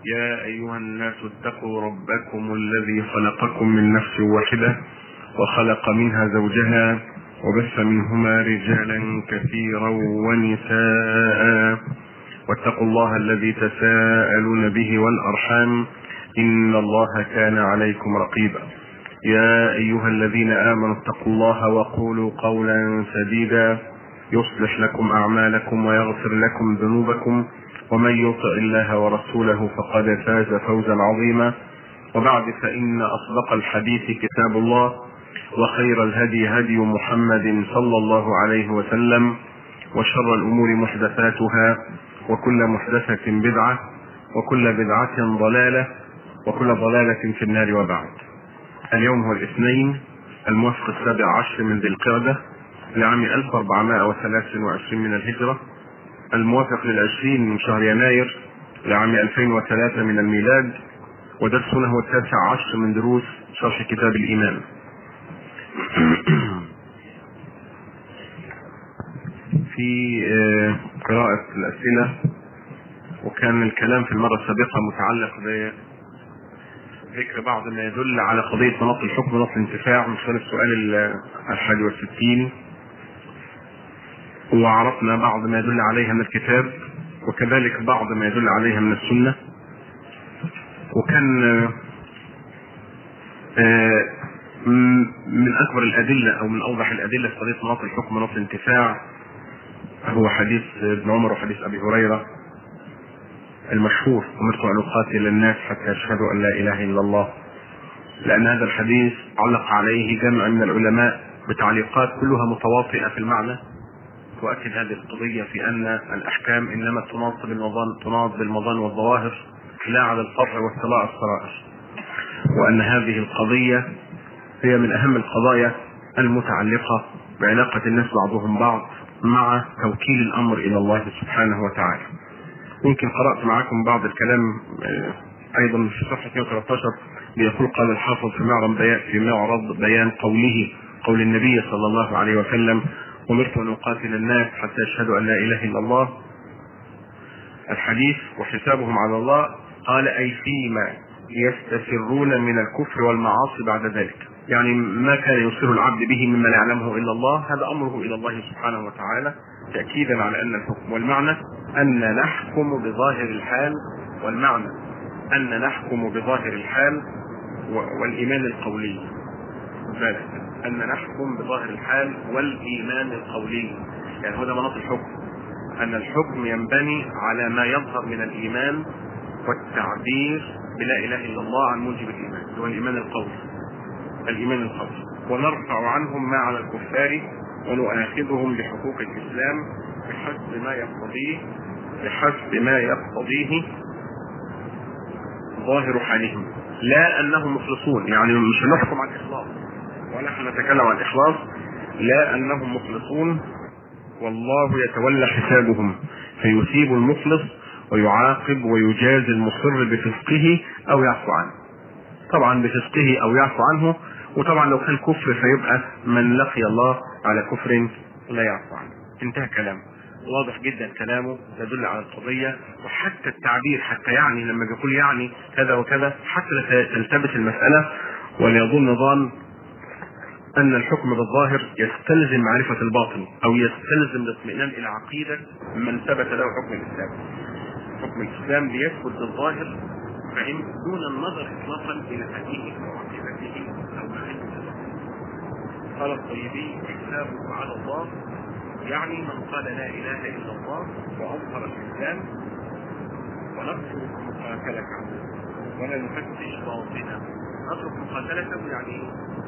يا أيها الناس اتقوا ربكم الذي خلقكم من نفس واحدة وخلق منها زوجها وبث منهما رجالا كثيرا ونساء واتقوا الله الذي تساءلون به والأرحام إن الله كان عليكم رقيبا يا أيها الذين آمنوا اتقوا الله وقولوا قولا سديدا يصلح لكم أعمالكم ويغفر لكم ذنوبكم ومن يطع الله ورسوله فقد فاز فوزا عظيما وبعد فإن أصدق الحديث كتاب الله وخير الهدي هدي محمد صلى الله عليه وسلم وشر الأمور محدثاتها وكل محدثة بدعة وكل بدعة ضلالة وكل ضلالة في النار وبعد اليوم هو الاثنين الموافق السابع عشر من ذي القعدة لعام 1423 من الهجرة الموافق للعشرين من شهر يناير لعام 2003 من الميلاد ودرسنا هو التاسع عشر من دروس شرح كتاب الإيمان في قراءة الأسئلة وكان الكلام في المرة السابقة متعلق بذكر بعض ما يدل على قضية مناط الحكم مناط الانتفاع من خلال السؤال الحادي والستين وعرفنا بعض ما يدل عليها من الكتاب وكذلك بعض ما يدل عليها من السنة وكان من أكبر الأدلة أو من أوضح الأدلة في قضية مناط الحكم مناط الانتفاع هو حديث ابن عمر وحديث أبي هريرة المشهور أمرت أن أقاتل الناس حتى يشهدوا أن لا إله إلا الله لأن هذا الحديث علق عليه جمع من العلماء بتعليقات كلها متواطئة في المعنى تؤكد هذه القضية في أن الأحكام إنما تناط بالمظان تناط بالمظان والظواهر لا على الفرع واطلاع السرائر وأن هذه القضية هي من أهم القضايا المتعلقة بعلاقة الناس بعضهم بعض مع توكيل الأمر إلى الله سبحانه وتعالى يمكن قرأت معكم بعض الكلام أيضا في صفحة 113 بيقول قال الحافظ في معرض بيان في معرض بيان قوله قول النبي صلى الله عليه وسلم أمرت أن أقاتل الناس حتى يشهدوا أن لا إله إلا الله الحديث وحسابهم على الله قال أي فيما يستسرون من الكفر والمعاصي بعد ذلك يعني ما كان يصر العبد به مما لا يعلمه إلا الله هذا أمره إلى الله سبحانه وتعالى تأكيدا على أن الحكم والمعنى أن نحكم بظاهر الحال والمعنى أن نحكم بظاهر الحال والإيمان القولي ذلك أن نحكم بظاهر الحال والإيمان القولي يعني هذا مناط الحكم أن الحكم ينبني على ما يظهر من الإيمان والتعبير بلا إله إلا الله عن موجب الإيمان هو الإيمان القولي الإيمان القولي ونرفع عنهم ما على الكفار ونؤاخذهم بحقوق الإسلام بحسب ما يقتضيه بحسب ما يقتضيه ظاهر حالهم لا أنهم مخلصون يعني مش هنحكم على الإخلاص ونحن نتكلم عن الإخلاص لا أنهم مخلصون والله يتولى حسابهم فيثيب المخلص ويعاقب ويجازي المصر بفسقه أو يعفو عنه طبعا بفسقه أو يعفو عنه وطبعا لو كان كفر فيبقى من لقي الله على كفر لا يعفو عنه انتهى كلامه واضح جدا كلامه يدل على القضية وحتى التعبير حتى يعني لما بيقول يعني كذا وكذا حتى تلتبس المسألة وليظن ظان أن الحكم بالظاهر يستلزم معرفة الباطن أو يستلزم الاطمئنان إلى عقيدة من ثبت له حكم الإسلام. حكم الإسلام بيثبت بالظاهر فإن دون النظر إطلاقا إلى هديه أو عقيدته أو ما قال الطيبي حسابه على الله يعني من قال لا إله إلا الله وأظهر الإسلام ونترك مقاتلته ولا نفتش باطنه نترك مقاتلته يعني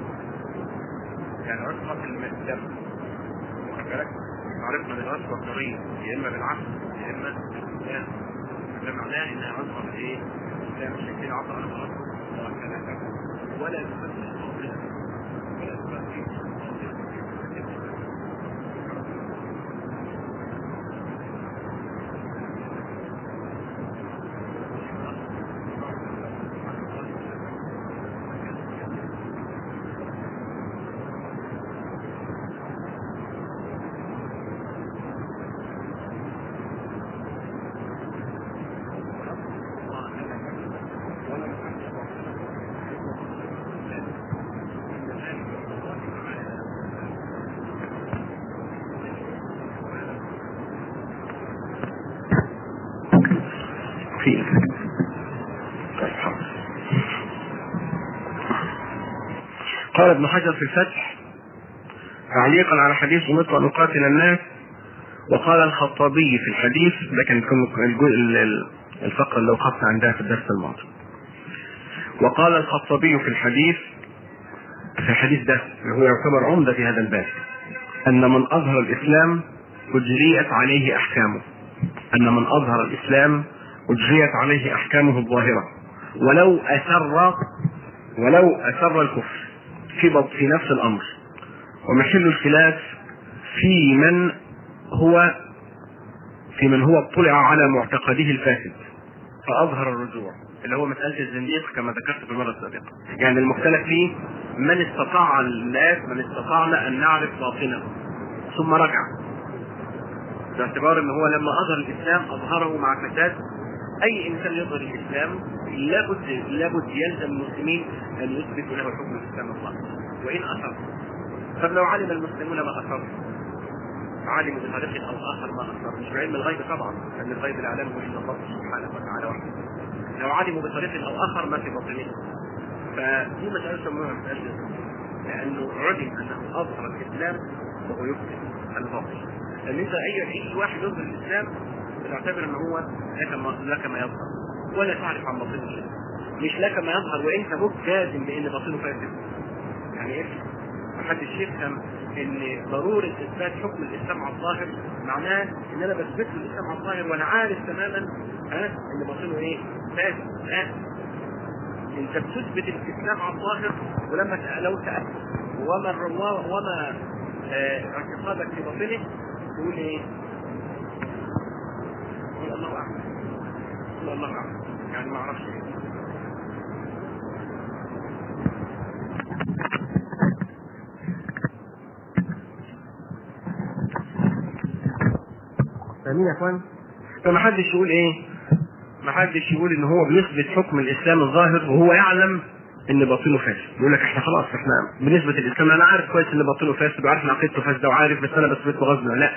يعني عشرة الدم واخد بالك عرفنا ان العشرة الطريق يا اما بالعقل يا اما بالإسلام ده معناه انها عشرة ايه؟ الاسلام عشان كده عطى انا خلاص ولا تفتش باطنه ولا تفتش في قال ابن حجر في الفتح تعليقا على حديث امرت ان اقاتل الناس وقال الخطابي في الحديث ده كان الفقره اللي وقفنا عندها في الدرس الماضي وقال الخطابي في الحديث في الحديث ده هو يعتبر عمدة في هذا الباب أن من أظهر الإسلام أجريت عليه أحكامه أن من أظهر الإسلام أجريت عليه أحكامه الظاهرة ولو أسر ولو أسر الكفر في في نفس الأمر ومحل الخلاف في من هو في من هو اطلع على معتقده الفاسد فأظهر الرجوع اللي هو مسألة الزنديق كما ذكرت في المرة السابقة يعني المختلف فيه من استطاع الناس من استطعنا أن نعرف باطنه ثم رجع باعتبار ان هو لما اظهر الاسلام اظهره مع فساد اي انسان يظهر الاسلام لابد لابد يلزم المسلمين ان يثبتوا له حكم الاسلام الله وان اثر طب لو علم المسلمون ما اثر علموا بطريق او اخر ما اثر مش بعلم الغيب طبعا لان الغيب لا يعلمه الا الله سبحانه وتعالى وحده لو علموا بطريق او اخر ما في باطنهم فدي مساله سموها مساله لانه علم انه اظهر الاسلام وهو يكذب الباطل لان انت اي اي واحد يظهر الاسلام بتعتبر ان هو لك ما لك ما يظهر ولا تعرف عن باطنه شيء مش لك ما يظهر وانت مت جازم بان باطنه فاسد يعني ايه؟ محدش يفهم ان ضروره اثبات حكم الاسلام على الظاهر معناه ان انا بثبت له الاسلام على الظاهر وانا عارف تماما ها ان باطنه ايه؟ فاسد لا انت بتثبت الاسلام على الظاهر ولما لو سالت وما وما اعتقادك في باطنه تقول ايه؟ تقول الله اعلم تقول الله اعلم يعني ما اعرفش ايه فاهمين يا اخوان؟ فما حدش يقول ايه؟ ما حدش يقول ان هو بيثبت حكم الاسلام الظاهر وهو يعلم ان باطنه فاسد يقول لك احنا خلاص احنا بنسبه الاسلام انا عارف كويس ان باطنه فاسد وعارف ان عقيدته فاسده وعارف بس انا بثبته غصب لا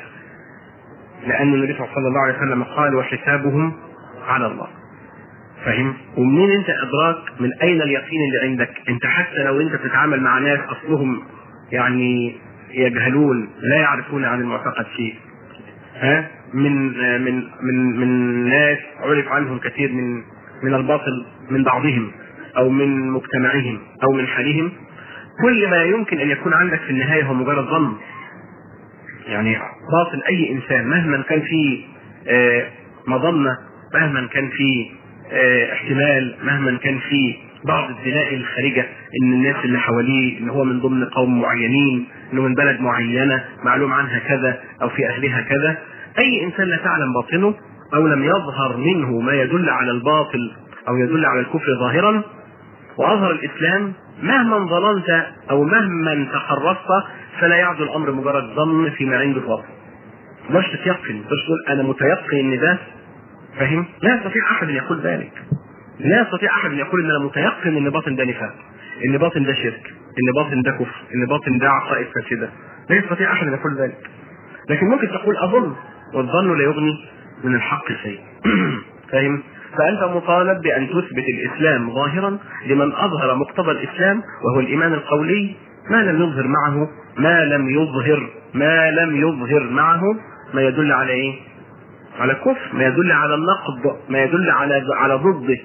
لان النبي صلى الله عليه وسلم قال وحسابهم على الله فاهم ومنين انت ادراك من اين اليقين اللي عندك انت حتى لو انت بتتعامل مع ناس اصلهم يعني يجهلون لا يعرفون عن المعتقد شيء ها من من من من ناس عرف عنهم كثير من من الباطل من بعضهم او من مجتمعهم او من حالهم كل ما يمكن ان يكون عندك في النهايه هو مجرد ظن يعني باطل اي انسان مهما كان فيه آه مظنه مهما كان فيه آه احتمال مهما كان فيه بعض الدلائل الخارجه ان الناس اللي حواليه ان هو من ضمن قوم معينين انه من بلد معينه معلوم عنها كذا او في اهلها كذا اي انسان لا تعلم باطنه او لم يظهر منه ما يدل على الباطل او يدل على الكفر ظاهرا واظهر الاسلام مهما ظننت او مهما تحرصت فلا يعد الامر مجرد ظن فيما عنده فاضل مش تتيقن مش تقول انا متيقن ان ده فاهم لا يستطيع احد ان يقول ذلك لا يستطيع احد ان يقول ان انا متيقن ان باطن ده نفاق ان باطن ده شرك ان باطن ده كفر ان باطن ده عقائد فاسده لا يستطيع احد ان يقول ذلك لكن ممكن تقول اظن والظن لا يغني من الحق شيء فاهم فأنت مطالب بأن تثبت الإسلام ظاهرا لمن أظهر مقتضى الإسلام وهو الإيمان القولي ما لم يظهر معه ما لم يظهر ما لم يظهر معه ما يدل على إيه؟ على كفر ما يدل على النقد ما يدل على على ضده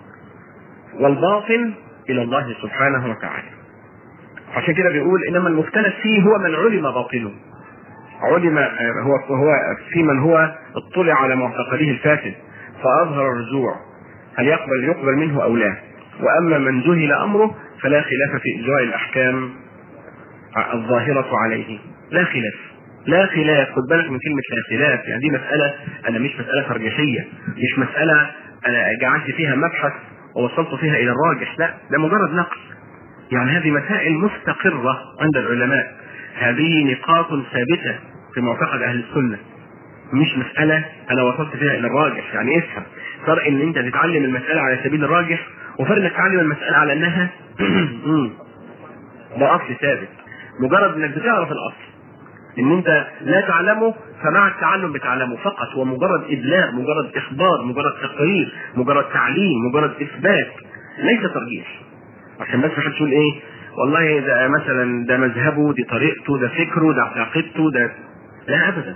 والباطن إلى الله سبحانه وتعالى عشان كده بيقول إنما المختلف فيه هو من علم باطنه علم هو هو في من هو اطلع على معتقده الفاسد فأظهر الرجوع هل يقبل يقبل منه أو لا وأما من جهل أمره فلا خلاف في إجراء الأحكام الظاهرة عليه لا خلاف لا خلاف خد بالك من كلمة لا خلاف يعني دي مسألة أنا مش مسألة ترجيحية مش مسألة أنا جعلت فيها مبحث ووصلت فيها إلى الراجح لا ده مجرد نقل يعني هذه مسائل مستقرة عند العلماء هذه نقاط ثابتة في معتقد أهل السنة مش مسألة أنا وصلت فيها إلى الراجح يعني افهم فرق إن أنت تتعلم المسألة على سبيل الراجح وفرق إنك تتعلم المسألة على إنها ده أصل ثابت مجرد إنك بتعرف الأصل ان انت لا تعلمه فمع التعلم بتعلمه فقط هو مجرد ابلاغ مجرد اخبار مجرد تقرير مجرد تعليم مجرد اثبات ليس ترجيح عشان بس محدش يقول ايه والله ده مثلا ده مذهبه دي طريقته ده فكره ده عقيدته ده لا ابدا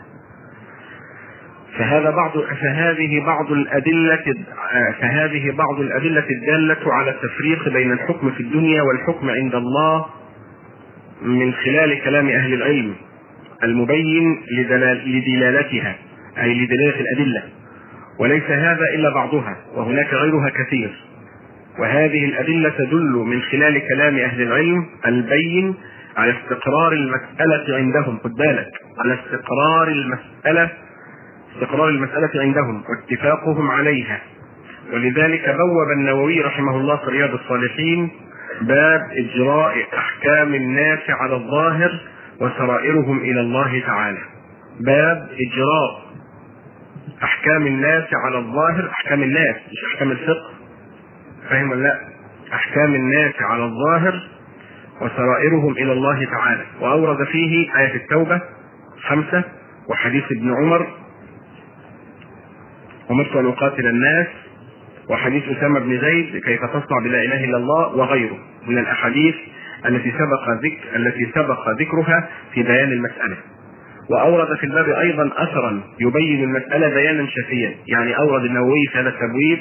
فهذا بعض فهذه بعض الأدلة فهذه بعض الأدلة الدالة على التفريق بين الحكم في الدنيا والحكم عند الله من خلال كلام أهل العلم المبين لدلال لدلالتها أي لدلالة الأدلة وليس هذا إلا بعضها وهناك غيرها كثير وهذه الأدلة تدل من خلال كلام أهل العلم البين على استقرار المسألة عندهم خد بالك على استقرار المسألة استقرار المسألة عندهم واتفاقهم عليها ولذلك بوب النووي رحمه الله في رياض الصالحين باب إجراء أحكام الناس على الظاهر وسرائرهم إلى الله تعالى باب إجراء أحكام الناس على الظاهر أحكام الناس مش أحكام الفقه فاهم ولا لا؟ أحكام الناس على الظاهر وسرائرهم إلى الله تعالى وأورد فيه آية التوبة خمسة وحديث ابن عمر أمرت أن أقاتل الناس وحديث أسامة بن زيد كيف تصنع بلا إله إلا الله وغيره من الأحاديث التي سبق ذكر التي سبق ذكرها في بيان المسألة وأورد في الباب أيضا أثرا يبين المسألة بيانا شفيا يعني أورد النووي في هذا التبويب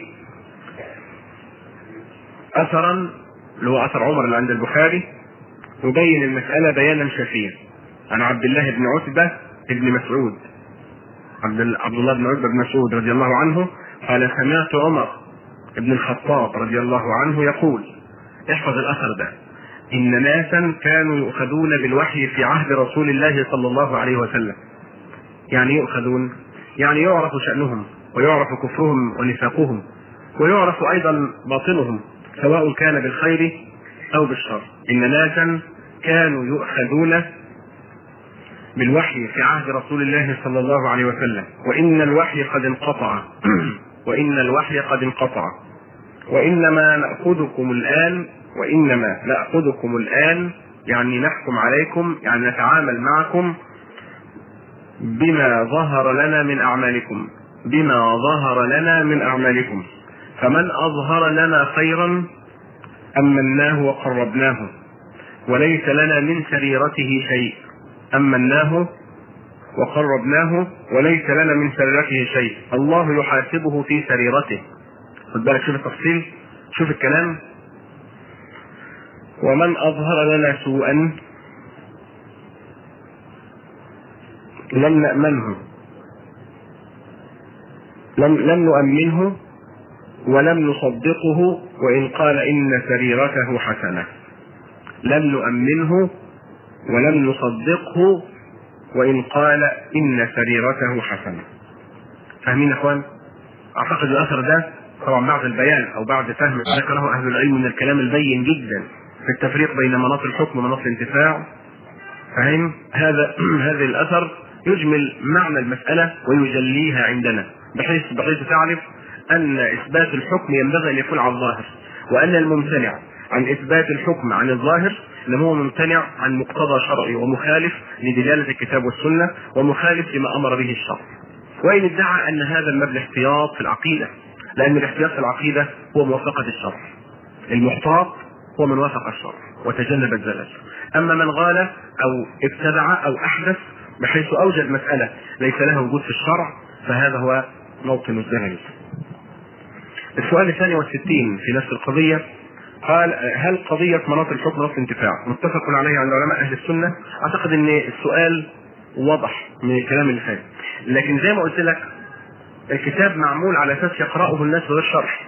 أثرا اللي هو أثر عمر اللي عند البخاري يبين المسألة بيانا شفيا عن عبد الله بن عتبة بن مسعود عبد عبد الله بن عتبة بن مسعود رضي الله عنه قال سمعت عمر بن الخطاب رضي الله عنه يقول احفظ الأثر ده إن ناسا كانوا يؤخذون بالوحي في عهد رسول الله صلى الله عليه وسلم يعني يؤخذون يعني يعرف شأنهم ويعرف كفرهم ونفاقهم ويعرف أيضا باطنهم سواء كان بالخير أو بالشر إن ناسا كانوا يؤخذون بالوحي في عهد رسول الله صلى الله عليه وسلم وإن الوحي قد انقطع وإن الوحي قد انقطع وإنما نأخذكم الآن وإنما نأخذكم الآن يعني نحكم عليكم يعني نتعامل معكم بما ظهر لنا من أعمالكم بما ظهر لنا من أعمالكم فمن أظهر لنا خيرا أمناه وقربناه وليس لنا من سريرته شيء أمناه وقربناه وليس لنا من سريرته شيء الله يحاسبه في سريرته خد بالك شوف التفصيل شوف الكلام ومن أظهر لنا سوءا لم نأمنه لم لم نؤمنه ولم نصدقه وإن قال إن سريرته حسنة لم نؤمنه ولم نصدقه وإن قال إن سريرته حسنة فاهمين يا إخوان؟ أعتقد الأثر ده طبعا بعد البيان أو بعد فهم ذكره أهل العلم من الكلام البين جدا في التفريق بين مناط الحكم ومناط الانتفاع فهم هذا هذا الأثر يجمل معنى المسألة ويجليها عندنا بحيث بحيث تعرف أن إثبات الحكم ينبغي أن يكون على الظاهر وأن الممتنع عن إثبات الحكم عن الظاهر ان هو ممتنع عن مقتضى شرعي ومخالف لدلالة الكتاب والسنة ومخالف لما أمر به الشرع وإن ادعى أن هذا من باب الاحتياط في العقيدة لأن الاحتياط في العقيدة هو موافقة الشرع المحتاط هو من وافق الشرع وتجنب الزلل أما من غال أو ابتدع أو أحدث بحيث أوجد مسألة ليس لها وجود في الشرع فهذا هو موطن الزلل السؤال الثاني والستين في نفس القضية قال هل قضية مناط الحكم نص انتفاع متفق عليه عند علماء أهل السنة أعتقد أن السؤال واضح من الكلام اللي فات لكن زي ما قلت لك الكتاب معمول على أساس يقرأه الناس بغير شرح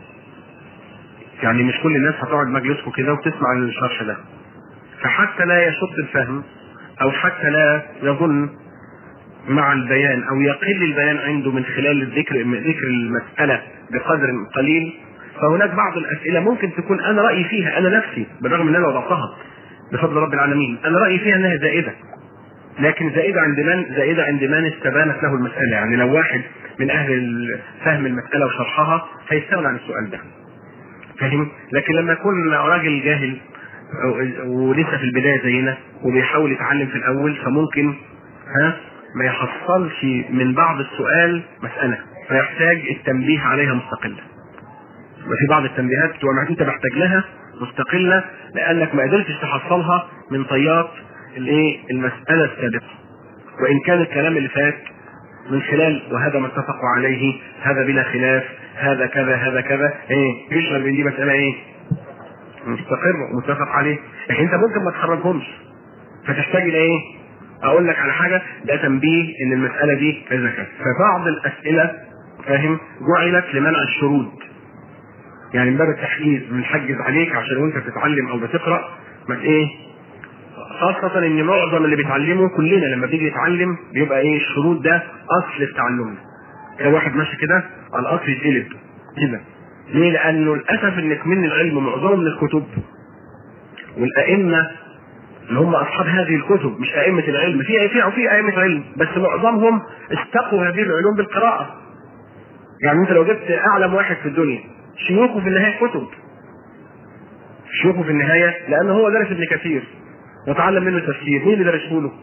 يعني مش كل الناس هتقعد مجلسكم كده وتسمع الشرح ده فحتى لا يشط الفهم أو حتى لا يظن مع البيان او يقل البيان عنده من خلال الذكر ذكر المساله بقدر قليل فهناك بعض الاسئله ممكن تكون انا رايي فيها انا نفسي بالرغم ان انا وضعتها بفضل رب العالمين انا رايي فيها انها زائده لكن زائده عند من زائده عند من استبانت له المساله يعني لو واحد من اهل فهم المساله وشرحها هيستغنى عن السؤال ده فاهم لكن لما يكون راجل جاهل ولسه في البدايه زينا وبيحاول يتعلم في الاول فممكن ها ما يحصلش من بعض السؤال مسألة فيحتاج التنبيه عليها مستقلة وفي بعض التنبيهات بتبقى انت محتاج لها مستقلة لأنك ما قدرتش تحصلها من طيات الايه المسألة السابقة وإن كان الكلام اللي فات من خلال وهذا ما اتفقوا عليه هذا بلا خلاف هذا كذا هذا كذا ايه يشمل من دي مسألة ايه مستقر ومتفق عليه لكن انت ممكن ما تخرجهمش فتحتاج الى ايه اقول لك على حاجه ده تنبيه ان المساله دي كذا كذا فبعض الاسئله فاهم جعلت لمنع الشرود يعني من باب التحجيز بنحجز عليك عشان وانت بتتعلم او بتقرا ما ايه خاصة ان معظم اللي بيتعلموا كلنا لما بيجي يتعلم بيبقى ايه الشروط ده اصل في تعلمنا. لو واحد ماشي كده الاصل يتقلب كده. ليه؟ لانه للاسف ان من العلم معظمه من الكتب والائمه اللي هم اصحاب هذه الكتب مش ائمه العلم في في في ائمه علم بس معظمهم استقوا هذه العلوم بالقراءه. يعني انت لو جبت اعلم واحد في الدنيا شيوخه في النهايه كتب. شيوخه في النهايه لان هو درس ابن كثير وتعلم منه التفسير مين اللي درسه له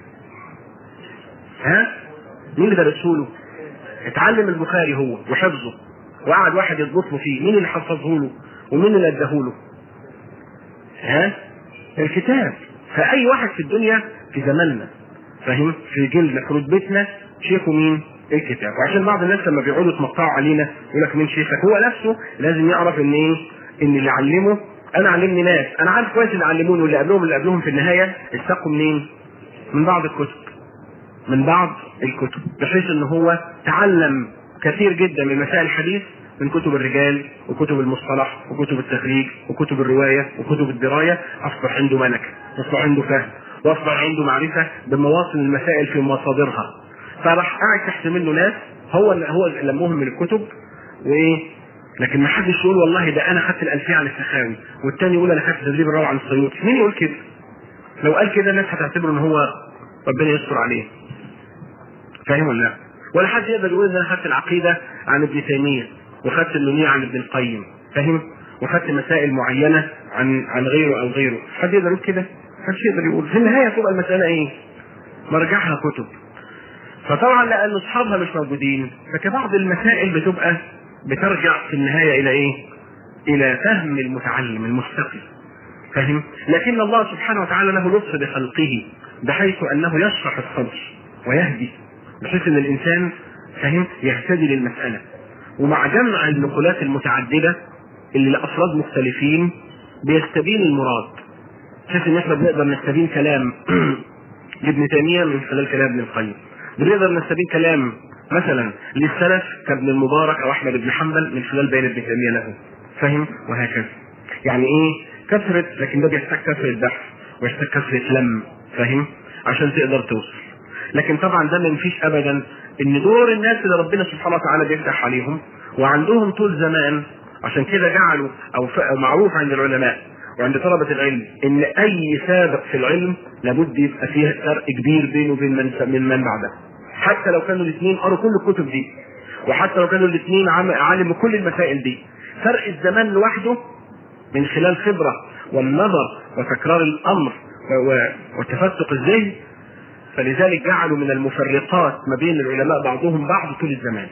ها مين اللي درسه له اتعلم البخاري هو وحفظه وقعد واحد يضبط له فيه مين اللي حفظه له ومين اللي اداه له ها الكتاب فاي واحد في الدنيا في زماننا فاهم في جيلنا في رتبتنا شيخه مين الكتاب وعشان بعض الناس لما بيقعدوا يتمطعوا علينا يقول لك مين شيخك هو نفسه لازم يعرف ان ايه ان اللي علمه انا علمني ناس انا عارف كويس اللي علموني واللي قبلهم اللي قبلهم في النهايه استقوا منين؟ من بعض الكتب من بعض الكتب بحيث ان هو تعلم كثير جدا من مسائل الحديث من كتب الرجال وكتب المصطلح وكتب التخريج وكتب الروايه وكتب الدرايه اصبح عنده ملكه واصبح عنده فهم واصبح عنده معرفه بمواطن المسائل في مصادرها فراح قاعد تحت منه ناس هو هو لمهم من الكتب وايه لكن ما حدش يقول والله ده انا خدت الالفيه عن السخاوي والتاني يقول انا خدت تدريب الروعه عن السيوطي مين يقول كده لو قال كده الناس هتعتبره ان هو ربنا يستر عليه فاهم ولا لا ولا حد يقدر يقول ان انا خدت العقيده عن ابن تيميه وخدت النونيه عن ابن القيم فاهم وخدت مسائل معينه عن عن غيره او غيره حد يقدر يقول كده محدش يقدر يقول في النهايه تبقى المساله ايه مرجعها كتب فطبعا لان اصحابها مش موجودين فكبعض المسائل بتبقى بترجع في النهايه الى ايه؟ الى فهم المتعلم المستقي فهم؟ لكن الله سبحانه وتعالى له لطف بخلقه بحيث انه يشرح الصدر ويهدي بحيث ان الانسان فهم يهتدي للمساله ومع جمع النقولات المتعدده اللي لافراد مختلفين بيستبين المراد بحيث ان احنا بنقدر نستبين كلام لابن تيميه من خلال كلام ابن القيم بنقدر نستبين كلام مثلا للسلف كابن المبارك او احمد بن حنبل من خلال بيان ابن تيميه له فهم وهكذا يعني ايه كثره لكن ده بيحتاج كثره بحث ويحتاج كثره لم فاهم عشان تقدر توصل لكن طبعا ده ما ينفيش ابدا ان دور الناس اللي ربنا سبحانه وتعالى بيفتح عليهم وعندهم طول زمان عشان كده جعلوا او معروف عند العلماء وعند طلبة العلم ان اي سابق في العلم لابد يبقى فيه فرق كبير بينه وبين من من, من بعده حتى لو كانوا الاثنين قروا كل الكتب دي وحتى لو كانوا الاثنين عالموا كل المسائل دي فرق الزمان لوحده من خلال خبرة والنظر وتكرار الأمر وتفتق الذهن فلذلك جعلوا من المفرقات ما بين العلماء بعضهم بعض طول الزمان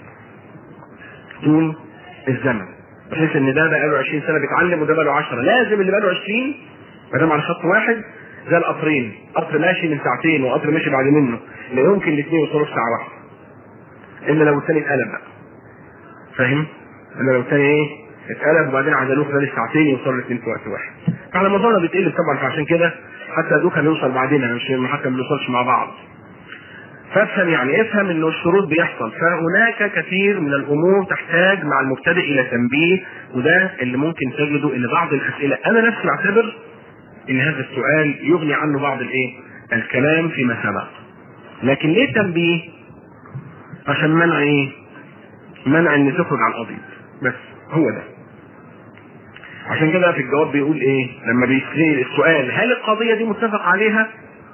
طول الزمن بحيث ان ده بقى له 20 سنه بيتعلم وده بقى له 10 لازم اللي بقى له 20 ما دام على خط واحد زي القطرين قطر ماشي من ساعتين وقطر ماشي بعد منه لا يمكن الاثنين يوصلوا في ساعه واحده الا لو الثاني اتقلب بقى فاهم؟ الا لو الثاني ايه؟ اتقلب وبعدين عدلوه خلال الساعتين يوصلوا الاثنين في وقت واحد. فعلى موضوعنا بيتقلب طبعا فعشان كده حتى دوكا بيوصل بعدين مش حتى ما بنوصلش مع بعض. فافهم يعني افهم انه الشروط بيحصل فهناك كثير من الامور تحتاج مع المبتدئ الى تنبيه وده اللي ممكن تجده ان بعض الاسئله انا نفسي اعتبر ان هذا السؤال يغني عنه بعض الايه؟ الكلام فيما سبق. لكن ليه تنبيه؟ عشان منع ايه؟ منع ان تخرج عن القضية بس هو ده. عشان كده في الجواب بيقول ايه؟ لما بيسأل السؤال هل القضية دي متفق عليها؟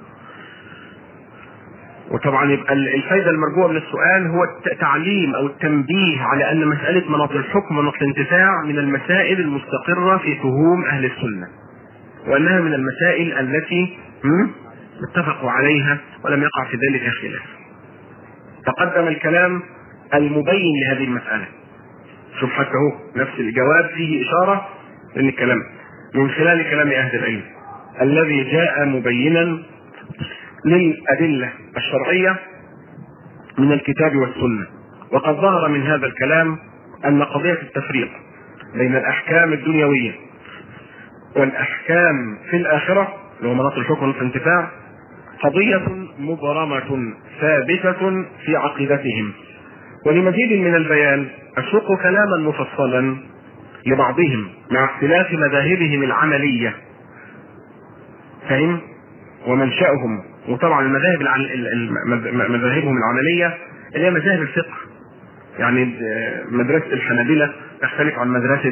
وطبعا يبقى الفايده المرجوه من السؤال هو التعليم او التنبيه على ان مساله مناط الحكم ومناط الانتفاع من المسائل المستقره في فهوم اهل السنه. وانها من المسائل التي اتفقوا عليها ولم يقع في ذلك خلاف تقدم الكلام المبين لهذه المسألة شوف حتى هو نفس الجواب فيه إشارة لأن الكلام من خلال كلام أهل العلم الذي جاء مبينا للأدلة الشرعية من الكتاب والسنة وقد ظهر من هذا الكلام أن قضية التفريق بين الأحكام الدنيوية والأحكام في الآخرة اللي هو مناط الحكم والانتفاع قضية مبرمة ثابتة في عقيدتهم ولمزيد من البيان أسوق كلاما مفصلا لبعضهم مع اختلاف مذاهبهم العملية فهم ومنشأهم وطبعا المذاهب مذاهبهم العملية اللي هي مذاهب الفقه يعني مدرسة الحنابلة تختلف عن مدرسة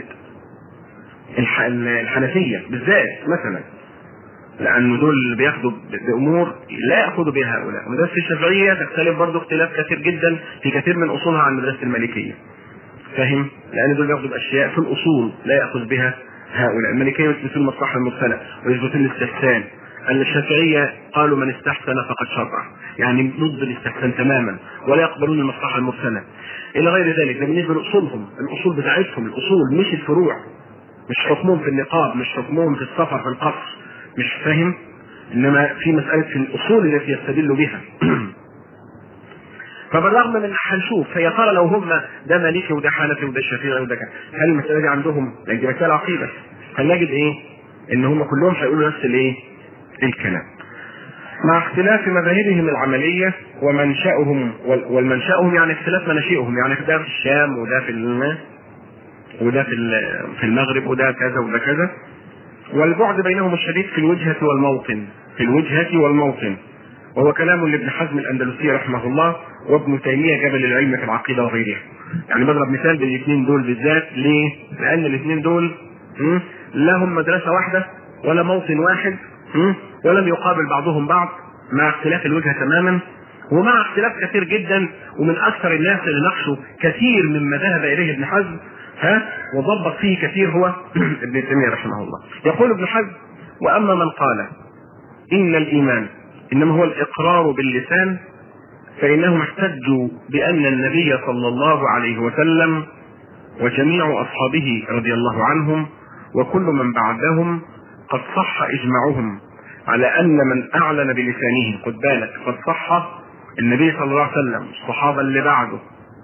الحنفية بالذات مثلا لأن دول بياخدوا بأمور لا يأخذوا بها هؤلاء مدرسة الشافعية تختلف برضه اختلاف كثير جدا في كثير من أصولها عن مدرسة المالكية فاهم؟ لأن دول بياخدوا بأشياء في الأصول لا يأخذ بها هؤلاء المالكية يثبتون المصلحة المرسلة ويثبتون الاستحسان الشافعية قالوا من استحسن فقد شرع يعني ضد الاستحسان تماما ولا يقبلون المصلحة المرسلة إلى غير ذلك ده بالنسبة لأصولهم الأصول بتاعتهم الأصول مش الفروع مش حكمهم في النقاب مش حكمهم في السفر في القصر مش فاهم انما في مسألة في الاصول التي يستدل بها فبالرغم من هنشوف فيا ترى لو هم ده مالكي وده حنفي وده شافعي وده كذا هل المسألة دي عندهم لان دي مسألة عقيدة هنجد ايه؟ ان هم كلهم هيقولوا نفس الايه؟ الكلام. مع اختلاف مذاهبهم العملية ومنشأهم والمنشأهم يعني اختلاف مناشئهم يعني ده في الشام وده في وده في في المغرب وده كذا وده كذا والبعد بينهم الشديد في الوجهة والموطن في الوجهة والموطن وهو كلام لابن حزم الأندلسي رحمه الله وابن تيمية جبل العلم في العقيدة وغيرها يعني بضرب مثال بالاثنين دول بالذات ليه؟ لأن الاثنين دول لهم مدرسة واحدة ولا موطن واحد ولم يقابل بعضهم بعض مع اختلاف الوجهة تماما ومع اختلاف كثير جدا ومن أكثر الناس اللي نقشوا كثير مما ذهب إليه ابن حزم ها وضبط فيه كثير هو ابن تيميه رحمه الله يقول ابن حزم واما من قال ان الايمان انما هو الاقرار باللسان فانهم احتجوا بان النبي صلى الله عليه وسلم وجميع اصحابه رضي الله عنهم وكل من بعدهم قد صح اجماعهم على ان من اعلن بلسانه خد بالك قد صح النبي صلى الله عليه وسلم الصحابه اللي بعده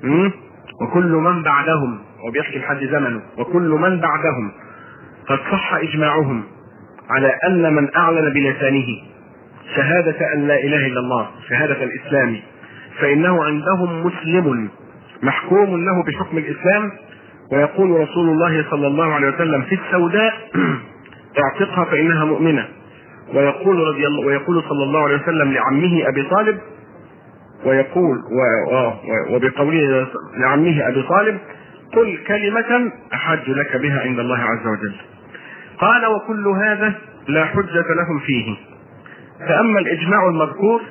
وكل من بعدهم وبيحكي لحد زمنه وكل من بعدهم قد صح اجماعهم على ان من اعلن بلسانه شهادة ان لا اله الا الله شهادة الاسلام فانه عندهم مسلم محكوم له بحكم الاسلام ويقول رسول الله صلى الله عليه وسلم في السوداء اعتقها فانها مؤمنة ويقول رضي الله ويقول صلى الله عليه وسلم لعمه ابي طالب ويقول و... و... وبقوله لعمه ابي طالب قل كلمة أحج لك بها عند الله عز وجل قال وكل هذا لا حجة لهم فيه فأما الإجماع المذكور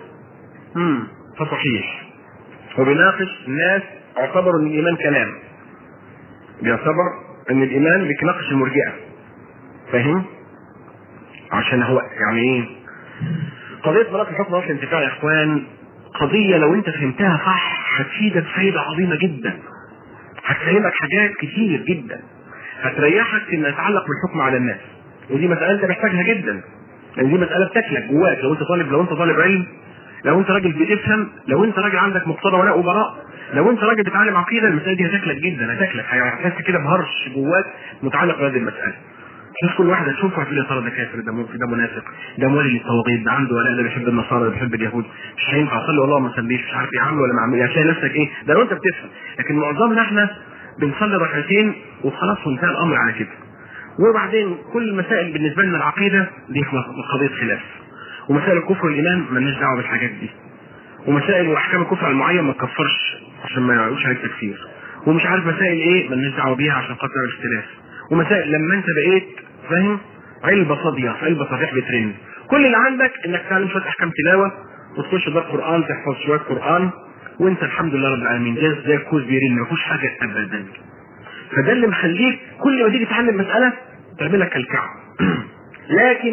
فصحيح وبيناقش الناس اعتبروا ان الايمان كلام بيعتبر ان الايمان بيناقش المرجئه فاهم عشان هو يعني ايه قضيه بلاط الحكم واصل الانتفاع يا اخوان قضيه لو انت فهمتها صح هتفيدك فايده عظيمه جدا هتفهمك حاجات كتير جدا هتريحك فيما يتعلق بالحكم على الناس ودي مساله انت محتاجها جدا لان دي مساله بتاكلك جواك لو انت طالب لو انت طالب علم لو انت راجل بتفهم لو انت راجل عندك مقتضى ولاء وبراء لو انت راجل بتعلم عقيده المساله دي هتاكلك جدا هتاكلك هتحس كده بهرش جواك متعلق بهذه المساله شوف كل واحد هتشوفه هتقول يا ترى ده كافر ده ده منافق ده مولي للطواغيت ده عنده ولاء ده بيحب النصارى ده بيحب اليهود مش هينفع اصلي والله ما اصليش مش عارف يعمل ولا ما عمل هتلاقي نفسك ايه ده لو انت بتفهم لكن معظمنا احنا بنصلي ركعتين وخلاص وانتهى الامر على كده وبعدين كل المسائل بالنسبه لنا العقيده دي قضيه خلاف ومسائل الكفر والايمان مالناش دعوه بالحاجات دي ومسائل واحكام الكفر على المعين ما تكفرش عشان ما يعملوش عليك تكفير ومش عارف مسائل ايه مالناش دعوه بيها عشان خاطر الاختلاف ومسائل لما انت بقيت فاهم علبه فاضيه علبه صفيح بترن كل اللي عندك انك تعلم شويه احكام تلاوه وتخش دار قران تحفظ شويه قران وانت الحمد لله رب العالمين ده زي الكوز بيرن ما فيهوش حاجه ابدا فده اللي مخليك كل ما تيجي تتعلم مساله تعملها كالكعب لكن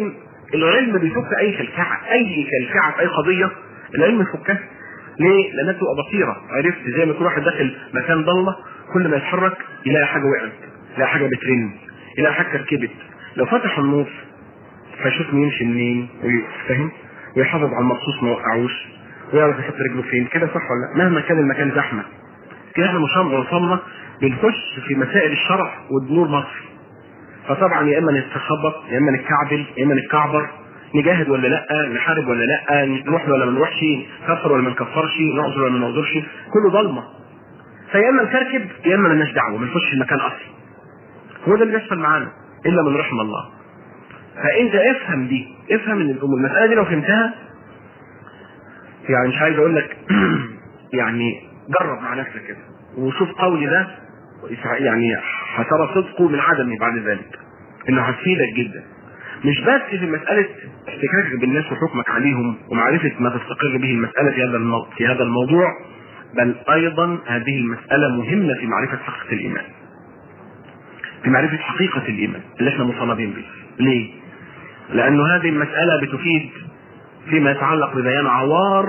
العلم بيفك اي كلكعه اي كلكعه في اي قضيه العلم يفكها ليه؟ لانها تبقى بصيره عرفت زي ما يكون واحد داخل مكان ضلمه كل ما يتحرك يلاقي حاجه وقعت يلاقي حاجه بترن يلاقي حاجه ركبت لو فتح النور فيشوف مين يمشي منين ويفهم ويحافظ على المقصوص ما وقعوش ويعرف يحط رجله فين كده صح ولا لا؟ مهما كان المكان زحمه كده احنا مش وصلنا بنخش في مسائل الشرع والنور مصر فطبعا يا اما نتخبط يا اما نتكعبل يا اما نتكعبر نجاهد ولا لا نحارب ولا لا نروح ولا ما نروحش نكفر ولا ما نكفرش نعذر ولا ما نعذرش كله ضلمه فيا اما نكركب يا اما مالناش دعوه ما نخش المكان اصلا هو ده اللي بيحصل معانا الا من رحم الله فانت افهم دي افهم ان الامور المساله دي لو فهمتها يعني مش عايز اقول لك يعني جرب مع نفسك كده وشوف قولي ده يعني هترى صدقه من عدمه بعد ذلك انه هتفيدك جدا مش بس في مسألة احتكاكك بالناس وحكمك عليهم ومعرفة ما تستقر به المسألة في هذا الموضوع, في هذا الموضوع بل أيضا هذه المسألة مهمة في معرفة حقيقة الإيمان. في معرفة حقيقة الإيمان اللي احنا مصنفين به. ليه؟ لأنه هذه المسألة بتفيد فيما يتعلق ببيان عوار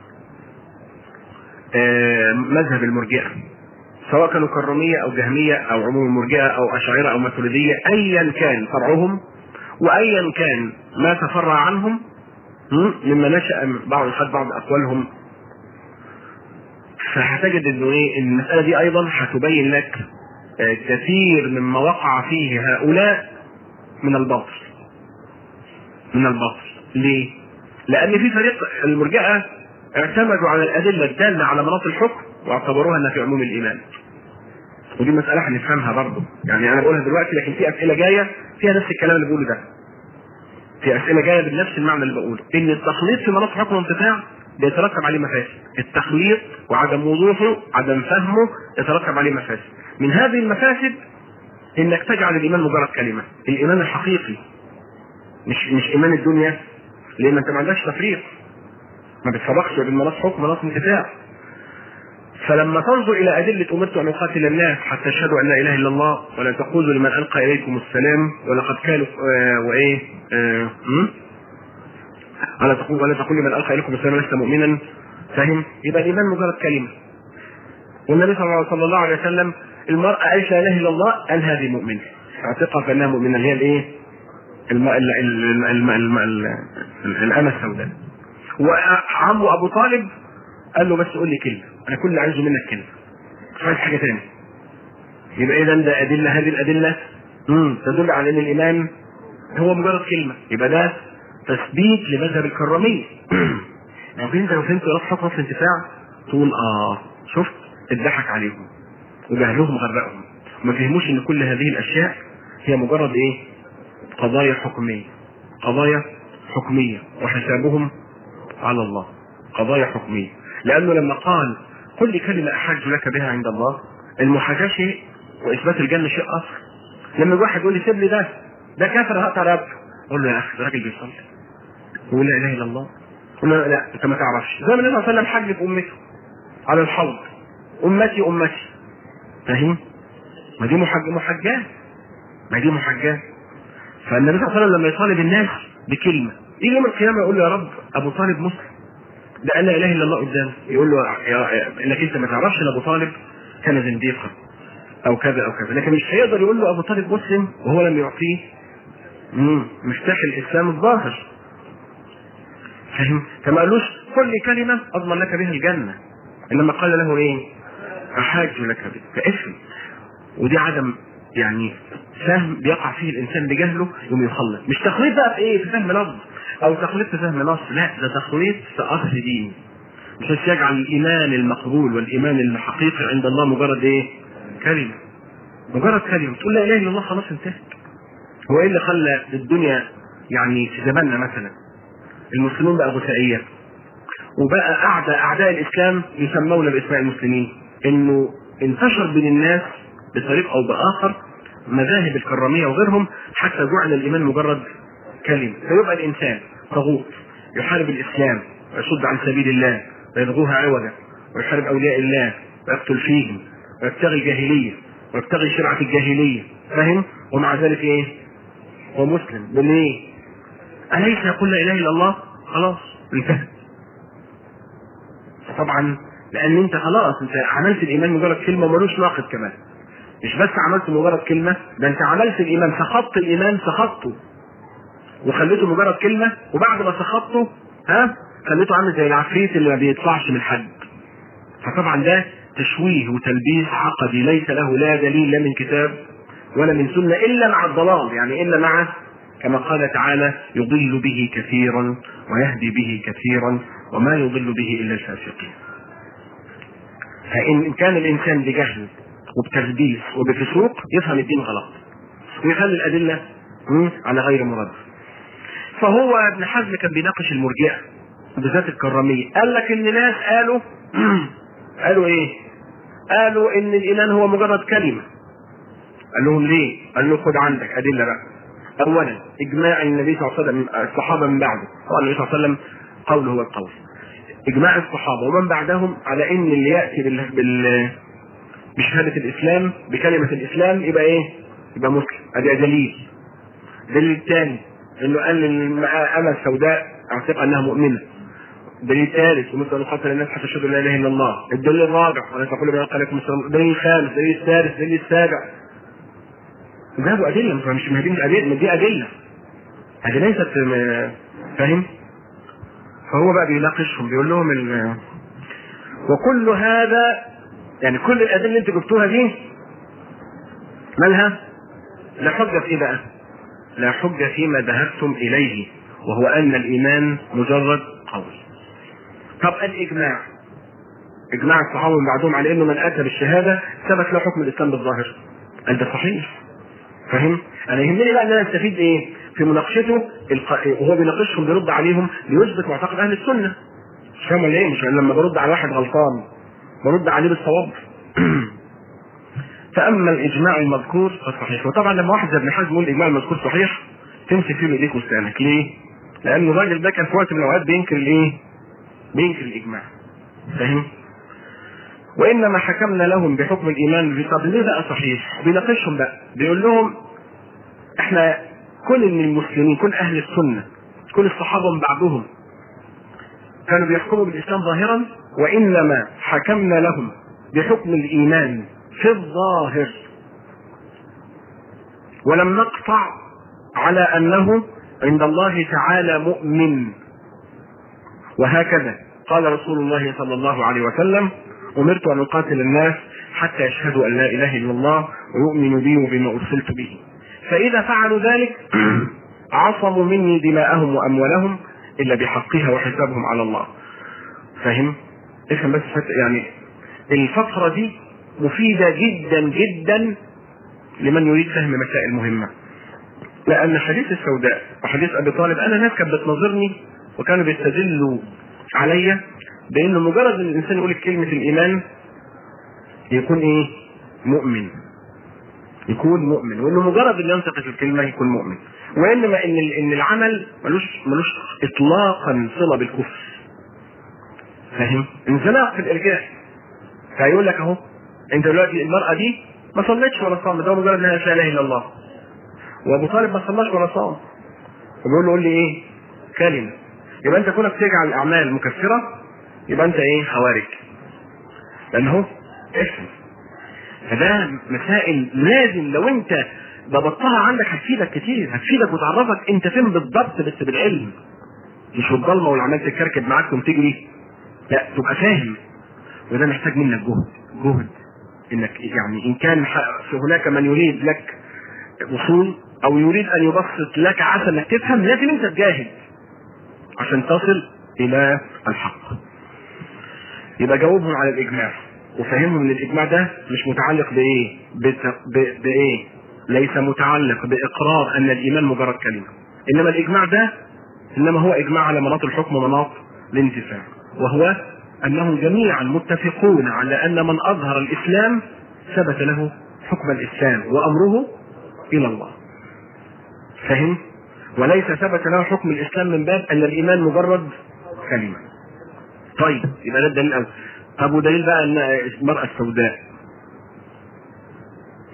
مذهب المرجئة سواء كانوا كرامية أو جهمية أو عموم المرجئة أو أشاعرة أو ماتريدية أيا كان فرعهم وايا كان ما تفرع عنهم مما نشا من بعض حد بعض اقوالهم فهتجد انه ايه المساله دي ايضا هتبين لك كثير مما وقع فيه هؤلاء من الباطل من الباطل ليه؟ لان في فريق المرجئه اعتمدوا على الادله الداله على مناط الحكم واعتبروها انها في عموم الايمان ودي مسألة هنفهمها برضه يعني أنا بقولها دلوقتي لكن في أسئلة جاية فيها نفس الكلام اللي بقوله ده في أسئلة جاية بنفس المعنى اللي بقوله إن التخليط في مناط حكم وانتفاع بيترتب عليه مفاسد التخليط وعدم وضوحه عدم فهمه يترتب عليه مفاسد من هذه المفاسد انك تجعل الايمان مجرد كلمه الايمان الحقيقي مش مش ايمان الدنيا لان انت ما عندكش تفريق ما بتفرقش بين مناط حكم ومناط انتفاع فلما تنظر الى ادله امرت ان اقاتل الناس حتى يشهدوا ان لا اله الا الله ولا تقولوا لمن القى اليكم السلام ولقد كانوا آه وايه آه ولا تقول ولا تقول لمن القى اليكم السلام لست مؤمنا فاهم يبقى الايمان مجرد كلمه والنبي صلى الله عليه وسلم المرأة قالت لا اله الا الله قال هذه مؤمنة اعتقها فانها مؤمنة اللي هي الايه؟ الم... ال... ال... الم... الم... ال... الأمة السوداء وعمه أبو طالب قال له بس قول لي كلمة أنا كل اللي عايزه منك كلمة مش عايز حاجة تاني يبقى إذا ده أدلة هذه الأدلة مم. تدل على أن الإيمان هو مجرد كلمة يبقى ده تثبيت لمذهب الكرامية لكن أنت لو فهمت راس حكم في انتفاع تقول آه شفت اتضحك عليهم وجهلهم غرقهم ما فهموش ان كل هذه الاشياء هي مجرد ايه قضايا حكميه قضايا حكميه وحسابهم على الله قضايا حكميه لانه لما قال قل لي كلمه احاج لك بها عند الله المحاجاه شيء واثبات الجنه شيء اخر لما واحد يقول لي سيب لي ده ده كافر هقطع رقبته اقول له يا اخي ده راجل بيصلي يقول لا اله الا الله قل له لا انت ما تعرفش زي ما النبي صلى الله عليه وسلم حج في امته على الحوض امتي امتي فاهم ما دي محج محجاه ما دي محجاه فالنبي صلى الله عليه وسلم لما يطالب الناس بكلمه يجي يوم القيامه يقول له يا رب ابو طالب مسلم ده قال لا اله الا الله قدامه يقول له يا انك انت ما تعرفش ان ابو طالب كان زنديقا او كذا او كذا لكن مش هيقدر يقول له ابو طالب مسلم وهو لم يعطيه مفتاح الاسلام الظاهر فاهم فما قالوش قل لي كلمه اضمن لك بها الجنه انما قال له ايه احاج لك بها فافهم ودي عدم يعني فهم بيقع فيه الانسان بجهله يوم يخلط مش تخليط بقى في ايه في فهم لفظ او تخليط في فهم نص لا ده تخليط في اصل دين مش يجعل الايمان المقبول والايمان الحقيقي عند الله مجرد ايه كلمه مجرد كلمه تقول لا اله الا الله خلاص انتهت هو ايه اللي خلى الدنيا يعني في زماننا مثلا المسلمين بقى غثائيه وبقى اعداء اعداء الاسلام يسمون باسماء المسلمين انه انتشر بين الناس بطريق او باخر مذاهب الكراميه وغيرهم حتى جعل الايمان مجرد كلمه فيبقى الانسان طاغوت يحارب الاسلام ويصد عن سبيل الله ويبغوها عوجا ويحارب اولياء الله ويقتل فيهم ويبتغي الجاهليه ويبتغي شرعه الجاهليه فاهم ومع ذلك ايه هو مسلم ليه اليس يقول لا اله الا الله خلاص انتهى طبعا لان انت خلاص انت عملت الايمان مجرد كلمه وملوش ناقد كمان مش بس عملت مجرد كلمه ده انت عملت الايمان سخطت الايمان سخطته وخليته مجرد كلمه وبعد ما سخطته ها خليته عامل زي العفريت اللي ما بيطلعش من حد فطبعا ده تشويه وتلبيس عقدي ليس له لا دليل لا من كتاب ولا من سنه الا مع الضلال يعني الا مع كما قال تعالى يضل به كثيرا ويهدي به كثيرا وما يضل به الا الفاسقين. فان كان الانسان بجهل وبتلبيس وبفسوق يفهم الدين غلط ويخلي الادله على غير مراد. فهو ابن حزم كان بيناقش المرجئه بالذات الكراميه قال لك ان ناس قالوا قالوا ايه؟ قالوا ان الايمان هو مجرد كلمه. قال لهم ليه؟ قال له خد عندك ادله بقى. اولا اجماع النبي صلى الله عليه وسلم الصحابه من بعده طبعا النبي صلى الله عليه وسلم قوله هو القول اجماع الصحابه ومن بعدهم على ان اللي ياتي بال, بال... بشهاده الاسلام بكلمه الاسلام يبقى ايه؟ يبقى مسلم ادي دليل الدليل الثاني انه قال للأمة السوداء اعتقد انها مؤمنه دليل ثالث ومثل نقاتل الناس حتى يشهدوا لا اله الا الله الدليل الرابع ولا تقولوا بما قال لكم الدليل الخامس الدليل السادس الدليل السابع جابوا ادله مش ما دي مش ادله دي ادله هذه ليست فاهم فهو بقى بيناقشهم بيقول لهم ال... وكل هذا يعني كل الادله اللي انتوا جبتوها دي مالها؟ لا حجه في ايه بقى؟ لا حجه فيما ذهبتم اليه وهو ان الايمان مجرد قول. طب الاجماع اجماع الصحابه من بعدهم على انه من اتى بالشهاده ثبت له حكم الاسلام بالظاهر. قال ده صحيح. فاهم؟ انا يهمني بقى ان انا استفيد ايه؟ في مناقشته الق... وهو بيناقشهم بيرد عليهم بيثبت معتقد اهل السنه. مش فاهم ولا ايه؟ مش لما برد على واحد غلطان برد عليه بالصواب. فاما الاجماع المذكور فصحيح وطبعا لما واحد زي ابن حزم يقول الاجماع المذكور صحيح تمسك فيه بايديك وسنانك ليه؟ لان الراجل ده كان في وقت من الاوقات بينكر الايه؟ بينكر الاجماع. فاهم؟ وانما حكمنا لهم بحكم الايمان طب ليه بقى صحيح؟ بيناقشهم بقى بيقول لهم احنا كل من المسلمين كل اهل السنه كل الصحابه من بعدهم كانوا بيحكموا بالاسلام ظاهرا وانما حكمنا لهم بحكم الايمان في الظاهر ولم نقطع على انه عند الله تعالى مؤمن وهكذا قال رسول الله صلى الله عليه وسلم امرت ان اقاتل الناس حتى يشهدوا ان لا اله الا الله ويؤمنوا بي وبما ارسلت به فاذا فعلوا ذلك عصموا مني دماءهم واموالهم الا بحقها وحسابهم على الله فاهم افهم بس يعني الفترة دي مفيدة جدا جدا لمن يريد فهم مسائل مهمة لأن حديث السوداء وحديث أبي طالب أنا ناس كانت بتناظرني وكانوا بيستدلوا عليا بأنه مجرد أن الإنسان يقول كلمة الإيمان يكون إيه؟ مؤمن يكون مؤمن وانه مجرد ان ينطق الكلمه يكون مؤمن وانما ان ان العمل ملوش ملوش اطلاقا صله بالكفر فاهم؟ انزلاق في الارجاء فيقول لك اهو انت دلوقتي المراه دي ما صلتش ولا صامت ده مجرد انها لا اله الا الله وابو طالب ما صلاش ولا صام وبيقول له قول لي ايه؟ كلمه يبقى انت كونك تجعل الاعمال مكفره يبقى انت ايه؟ خوارج لان هو اسم فده مسائل لازم لو انت ضبطتها عندك هتفيدك كتير هتفيدك وتعرفك انت فين بالضبط بس بالعلم مش بالضلمه والعمال تتكركب معاك وتجري لا تبقى فاهم وده محتاج منك جهد جهد انك يعني ان كان هناك من يريد لك وصول او يريد ان يبسط لك عسى انك تفهم لازم انت تجاهد عشان تصل الى الحق يبقى جاوبهم على الاجماع وفهمهم ان الاجماع ده مش متعلق بايه بت... ب... بايه ليس متعلق باقرار ان الايمان مجرد كلمه انما الاجماع ده انما هو اجماع على مناط الحكم ومناط الانتفاع وهو انهم جميعا متفقون على ان من اظهر الاسلام ثبت له حكم الاسلام وامره الى الله فهم وليس ثبت له حكم الاسلام من باب ان الايمان مجرد كلمه طيب يبقى ده الدليل الاول طب ودليل بقى ان المراه السوداء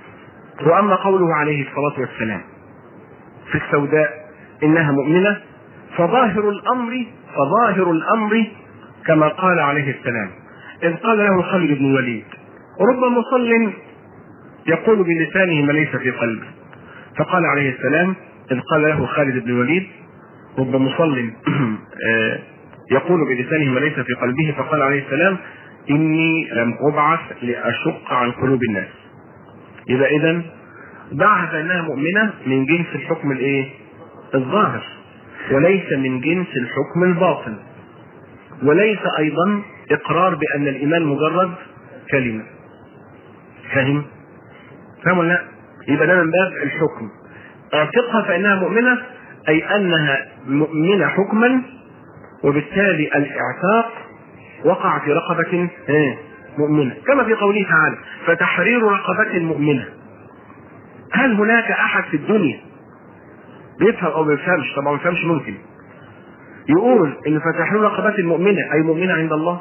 واما قوله عليه الصلاه والسلام في السوداء انها مؤمنه فظاهر الامر فظاهر الامر كما قال عليه السلام اذ قال له خالد بن الوليد رب مصل يقول بلسانه ما ليس في قلبه فقال عليه السلام اذ قال له خالد بن الوليد رب مصل يقول بلسانه ما ليس في قلبه فقال عليه السلام اني لم ابعث لاشق عن قلوب الناس يبقى اذا بعث انها مؤمنه من جنس الحكم الايه الظاهر وليس من جنس الحكم الباطن وليس ايضا اقرار بان الايمان مجرد كلمه فاهم فاهم ولا لا يبقى ده من باب الحكم اعتقها فانها مؤمنه اي انها مؤمنه حكما وبالتالي الاعتاق وقع في رقبة مؤمنة كما في قوله تعالى فتحرير رقبة مؤمنة هل هناك أحد في الدنيا بيفهم أو ما بيفهمش طبعا ما بيفهمش ممكن يقول إن فتحرير رقبة مؤمنة أي مؤمنة عند الله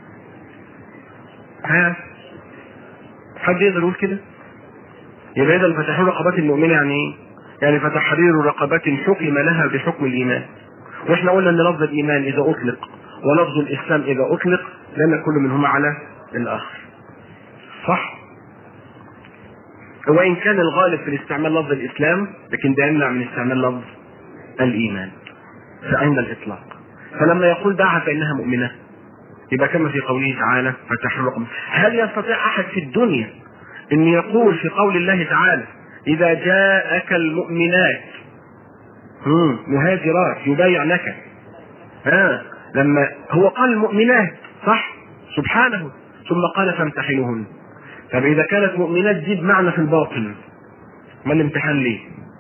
ها حد يقدر يقول كده يبقى إذا فتحرير رقبة المؤمنة يعني إيه؟ يعني فتحرير رقبة حكم لها بحكم الإيمان واحنا قلنا ان لفظ الايمان اذا اطلق ولفظ الاسلام اذا اطلق دل كل منهما على الاخر صح وان كان الغالب في الاستعمال لفظ الاسلام لكن ده يمنع من استعمال لفظ الايمان فاين الاطلاق فلما يقول دعها فانها مؤمنه يبقى كما في قوله تعالى فتحرير رقم هل يستطيع احد في الدنيا ان يقول في قول الله تعالى اذا جاءك المؤمنات مهاجرات يبايعنك ها لما هو قال المؤمنات صح سبحانه ثم قال فامتحنوهن طب اذا كانت مؤمنات دي بمعنى في الباطن ما الامتحان ليه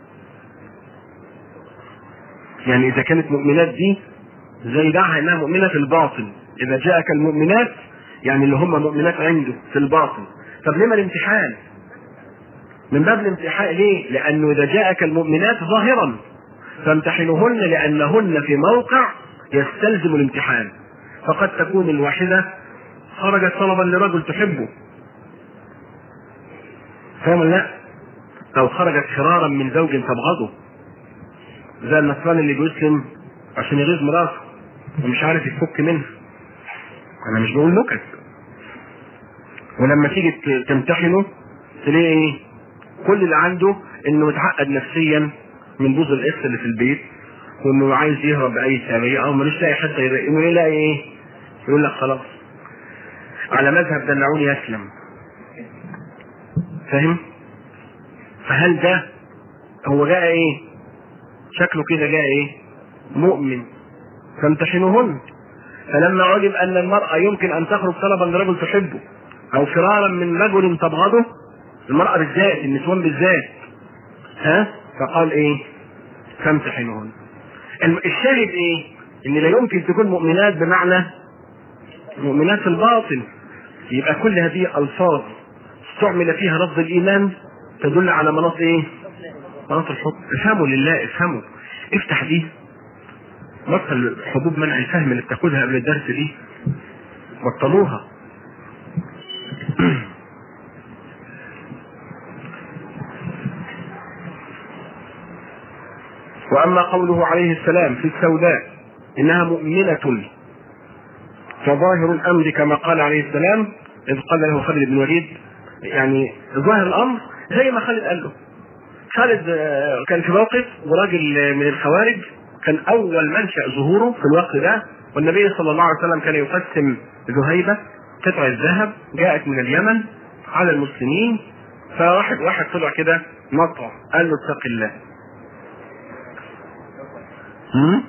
يعني اذا كانت مؤمنات دي زي دعها انها مؤمنه في الباطن اذا جاءك المؤمنات يعني اللي هم مؤمنات عنده في الباطن طب لما الامتحان من باب الامتحان ليه لانه اذا جاءك المؤمنات ظاهرا فامتحنوهن لأنهن في موقع يستلزم الامتحان فقد تكون الواحدة خرجت طلبا لرجل تحبه فاهم لا أو خرجت فرارا من زوج تبغضه زي النصراني اللي بيسلم عشان يغيظ مراته ومش عارف يفك منها انا مش بقول نكت ولما تيجي تمتحنه تلاقي ايه كل اللي عنده انه متعقد نفسيا من بوز الاكس اللي في البيت وانه عايز يهرب باي سبيل او ملوش لاقي حتى انه يلاقي ايه يقول لك خلاص على مذهب دلعوني يسلم فاهم فهل ده هو جاء ايه شكله كده جاء ايه مؤمن فامتحنوهن فلما علم ان المرأة يمكن ان تخرج طلبا لرجل تحبه او فرارا من رجل تبغضه المرأة بالذات النسوان بالذات ها فقال ايه فامتحنوهن الشاهد ايه ان لا يمكن تكون مؤمنات بمعنى مؤمنات في الباطن يبقى كل هذه الفاظ استعمل فيها لفظ الايمان تدل على مناط ايه مناط الحكم افهموا لله افهموا افتح دي بطل حبوب منع الفهم اللي بتاخدها قبل الدرس دي بطلوها واما قوله عليه السلام في السوداء انها مؤمنة فظاهر الامر كما قال عليه السلام اذ قال له خالد بن الوليد يعني ظاهر الامر زي ما خالد قال له خالد كان في موقف وراجل من الخوارج كان اول منشا ظهوره في الوقت ده والنبي صلى الله عليه وسلم كان يقسم ذهيبه قطع الذهب جاءت من اليمن على المسلمين فواحد واحد طلع كده مطع قال له اتق الله هم؟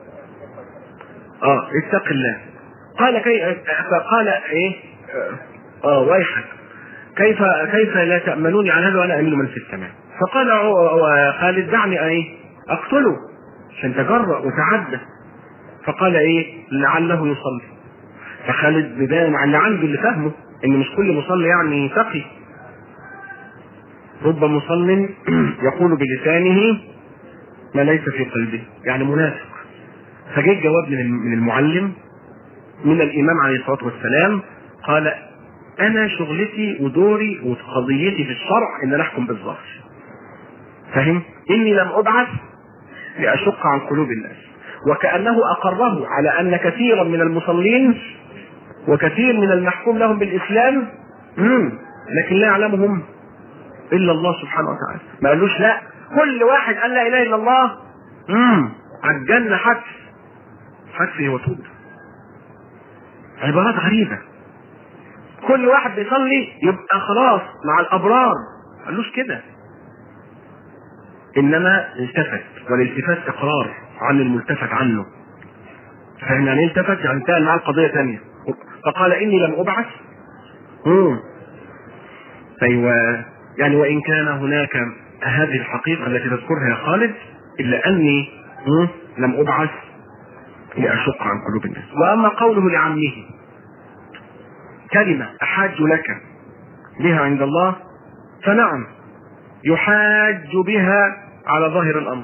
اه اتق الله قال كي فقال ايه اه ويحك كيف كيف لا تأمنوني على هذا وانا امين من في السماء فقال خالد دعني ايه اقتله عشان تجرأ وتعدى فقال ايه لعله يصلي فخالد بداية مع اللي عنده اللي فهمه ان مش كل مصلي يعني تقي رب مصل يقول بلسانه ما ليس في قلبه يعني منافق فجاء الجواب من المعلم من الامام عليه الصلاه والسلام قال انا شغلتي ودوري وقضيتي في الشرع ان انا احكم بالظاهر فاهم اني لم ابعث لاشق عن قلوب الناس وكأنه أقره على أن كثيرا من المصلين وكثير من المحكوم لهم بالإسلام مم. لكن لا يعلمهم إلا الله سبحانه وتعالى ما قالوش لا كل واحد قال لا إله إلا الله مم. على الجنة حتف حتف هو توب عبارات غريبة كل واحد بيصلي يبقى خلاص مع الأبرار قالوش كده انما التفت والالتفات اقرار عن الملتفت عنه فاهم يعني التفت يعني انتهى معاه القضيه ثانيه فقال اني لم ابعث امم ايوه يعني وان كان هناك هذه الحقيقه التي تذكرها يا خالد الا اني مم، لم ابعث لاشق عن قلوب الناس واما قوله لعمه كلمه احاج لك بها عند الله فنعم يحاج بها على ظاهر الامر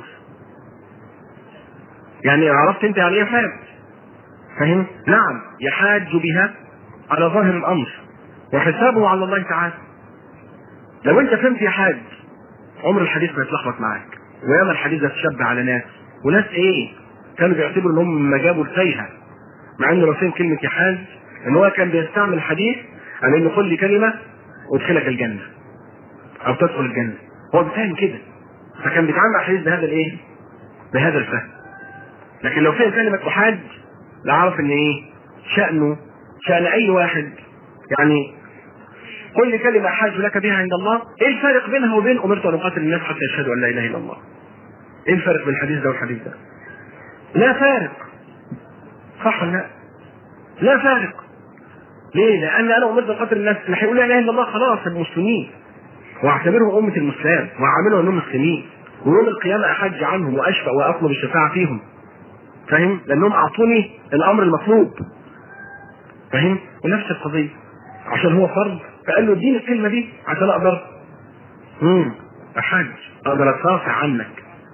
يعني عرفت انت يعني ايه حاج فهم نعم يحاج بها على ظاهر الامر وحسابه على الله تعالى لو انت فهمت يا حاج عمر الحديث ما يتلخبط معاك وياما الحديث ده تشبه على ناس وناس ايه كانوا بيعتبروا ان هم ما جابوا الفيهة مع انه لو فهم كلمة يا حاج ان هو كان بيستعمل الحديث على انه قل لي كلمة وادخلك الجنة او تدخل الجنة هو بيفهم كده فكان بيتعامل مع الحديث بهذا الايه بهذا الفهم لكن لو فهم كلمة أحاد لعرف ان ايه شأنه شأن اي واحد يعني كل كلمة أحاج لك بها عند الله ايه الفرق بينها وبين امرت ان اقاتل الناس حتى يشهدوا ان لا اله الا الله ايه الفرق بين الحديث ده والحديث ده لا فارق صح ولا لا لا فارق ليه؟ لأن أنا أمرت بقتل الناس اللي هيقول لا إله إلا الله خلاص المسلمين واعتبرهم أمة المسلمين وأعاملهم أنهم مسلمين ويوم القيامة أحج عنهم وأشفع وأطلب الشفاعة فيهم فاهم؟ لأنهم أعطوني الأمر المطلوب فاهم؟ ونفس القضية عشان هو فرض فقال له اديني الكلمة دي عشان أقدر امم أحج أقدر أترافع عنك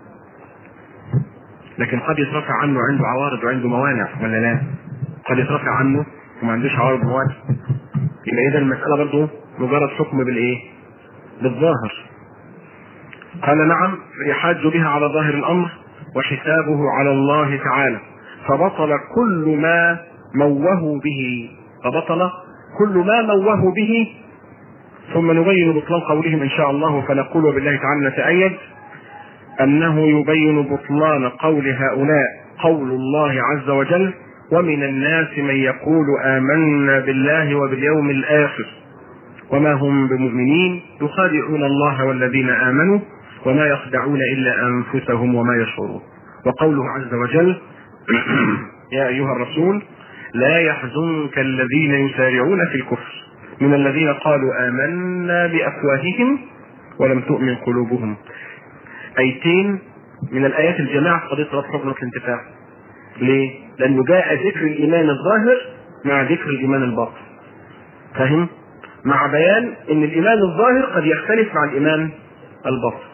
لكن قد يترفع عنه عنده عوارض وعنده موانع ولا لا؟ قد يترفع عنه وما عندوش عوارض وموانع يبقى اذا المسألة برضه مجرد حكم بالايه؟ بالظاهر قال نعم يحاج بها على ظاهر الامر وحسابه على الله تعالى فبطل كل ما موه به فبطل كل ما موه به ثم نبين بطلان قولهم ان شاء الله فنقول وبالله تعالى نتأيد انه يبين بطلان قول هؤلاء قول الله عز وجل ومن الناس من يقول آمنا بالله وباليوم الآخر وما هم بمؤمنين يخادعون الله والذين آمنوا وما يخدعون إلا أنفسهم وما يشعرون وقوله عز وجل يا أيها الرسول لا يحزنك الذين يسارعون في الكفر من الذين قالوا آمنا بأفواههم ولم تؤمن قلوبهم ايتين من الايات الجماعه في قضيه رفع حكم الانتفاع. ليه؟ لانه جاء ذكر الايمان الظاهر مع ذكر الايمان الباطن. فاهم؟ مع بيان ان الايمان الظاهر قد يختلف مع الايمان الباطن.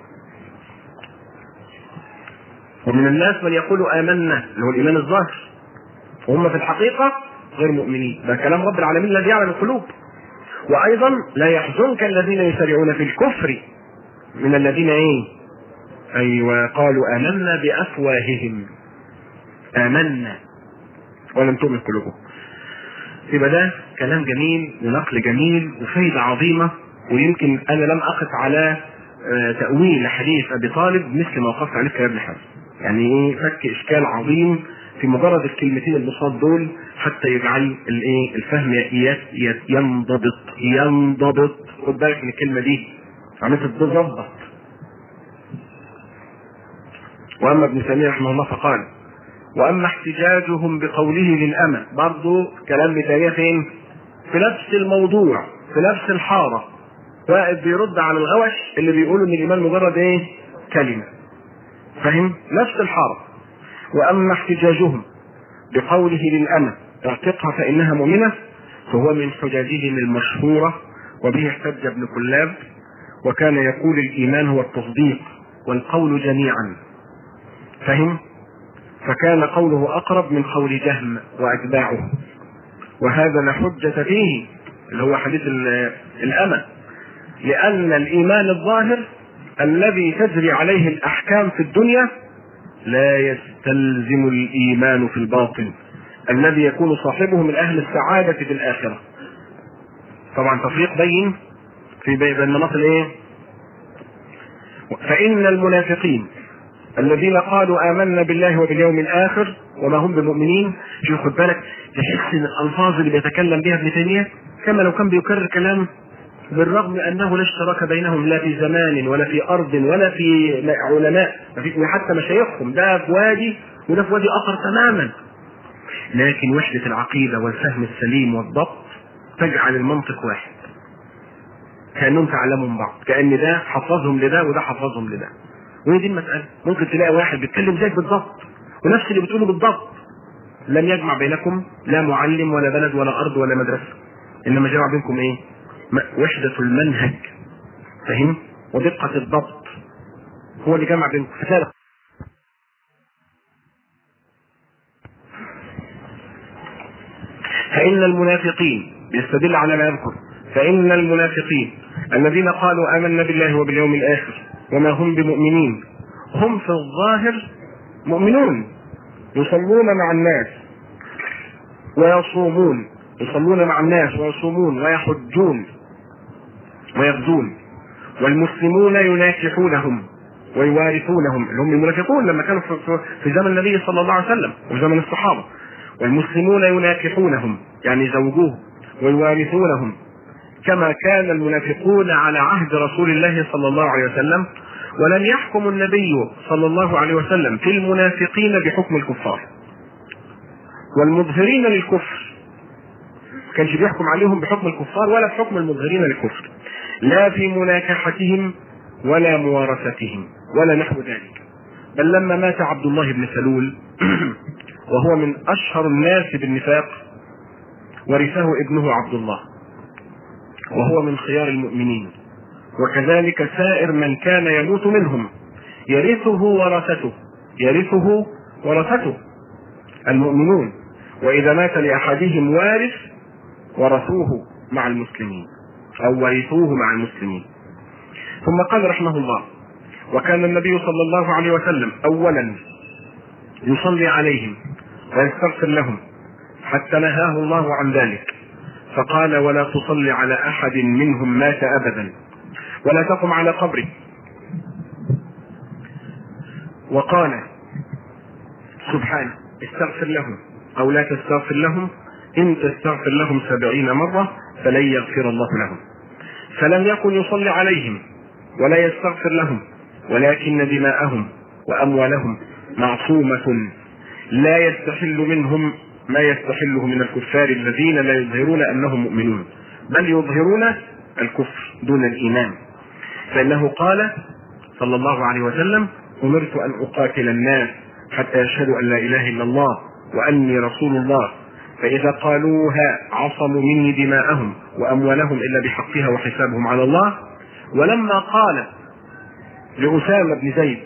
ومن الناس من يقول امنا اللي هو الايمان الظاهر وهم في الحقيقه غير مؤمنين ده كلام رب العالمين الذي يعلم القلوب وايضا لا يحزنك الذين يسارعون في الكفر من الذين ايه ايوه قالوا امنا بافواههم امنا ولم تؤمن قلوبهم يبقى ده كلام جميل ونقل جميل وفايدة عظيمة ويمكن أنا لم أقف على آه، تأويل حديث أبي طالب مثل ما وقفت عليه في ابن حزم يعني إيه فك إشكال عظيم في مجرد الكلمتين البساط دول حتى يجعل الايه الفهم ي- ي- ينضبط ينضبط خد بالك من الكلمه دي عملت تظبط واما ابن تيميه رحمه الله فقال واما احتجاجهم بقوله للامة برضو كلام ابن تيميه فين؟ في نفس الموضوع في نفس الحاره واقف بيرد على الغوش اللي بيقولوا ان الايمان مجرد ايه؟ كلمه فاهم؟ نفس الحاره واما احتجاجهم بقوله للأمة اعتقها فإنها مؤمنة فهو من حجاجهم المشهورة وبه احتج ابن كلاب وكان يقول الإيمان هو التصديق والقول جميعا فهم؟ فكان قوله أقرب من قول جهم وأتباعه وهذا لا حجة فيه اللي هو حديث ال- الأمة لأن الإيمان الظاهر الذي تجري عليه الأحكام في الدنيا لا يستلزم الايمان في الباطن الذي يكون صاحبه من اهل السعاده في الاخره طبعا تفريق بين في بين مناط الايه فان المنافقين الذين قالوا امنا بالله وباليوم الاخر وما هم بمؤمنين شوف خد بالك تحس ان الالفاظ اللي بيتكلم بها ابن تيميه كما لو كان بيكرر كلام بالرغم من انه لا اشتراك بينهم لا في زمان ولا في ارض ولا في علماء حتى مشايخهم ده في وادي وده في وادي اخر تماما لكن وحده العقيده والفهم السليم والضبط تجعل المنطق واحد كانهم تعلمهم بعض كان ده حفظهم لده وده حفظهم لده وهي دي المساله ممكن تلاقي واحد بيتكلم زيك بالضبط ونفس اللي بتقوله بالضبط لم يجمع بينكم لا معلم ولا بلد ولا ارض ولا مدرسه انما جمع بينكم ايه وحدة المنهج فهم ودقة الضبط هو اللي جمع بينكم فسالة فإن المنافقين يستدل على ما يذكر فإن المنافقين الذين قالوا آمنا بالله وباليوم الآخر وما هم بمؤمنين هم في الظاهر مؤمنون يصلون مع الناس ويصومون يصلون مع الناس ويصومون ويحجون ويغزون والمسلمون يناكحونهم ويوارثونهم اللي هم المنافقون لما كانوا في زمن النبي صلى الله عليه وسلم وفي زمن الصحابه والمسلمون يناكحونهم يعني يزوجوهم ويوارثونهم كما كان المنافقون على عهد رسول الله صلى الله عليه وسلم ولم يحكم النبي صلى الله عليه وسلم في المنافقين بحكم الكفار والمظهرين للكفر كانش بيحكم عليهم بحكم الكفار ولا بحكم المظهرين للكفر لا في مناكحتهم ولا موارثتهم ولا نحو ذلك بل لما مات عبد الله بن سلول وهو من اشهر الناس بالنفاق ورثه ابنه عبد الله وهو من خيار المؤمنين وكذلك سائر من كان يموت منهم يرثه ورثته يرثه ورثته المؤمنون واذا مات لاحدهم وارث ورثوه مع المسلمين او ورثوه مع المسلمين ثم قال رحمه الله وكان النبي صلى الله عليه وسلم اولا يصلي عليهم ويستغفر لهم حتى نهاه الله عن ذلك فقال ولا تصلي على احد منهم مات ابدا ولا تقم على قبره وقال سبحانه استغفر لهم او لا تستغفر لهم ان تستغفر لهم سبعين مره فلن يغفر الله لهم فلم يكن يصلي عليهم ولا يستغفر لهم ولكن دماءهم واموالهم معصومه لا يستحل منهم ما يستحله من الكفار الذين لا يظهرون انهم مؤمنون بل يظهرون الكفر دون الايمان فانه قال صلى الله عليه وسلم امرت ان اقاتل الناس حتى يشهدوا ان لا اله الا الله واني رسول الله فاذا قالوها عصموا مني دماءهم واموالهم الا بحقها وحسابهم على الله ولما قال لاسامه بن زيد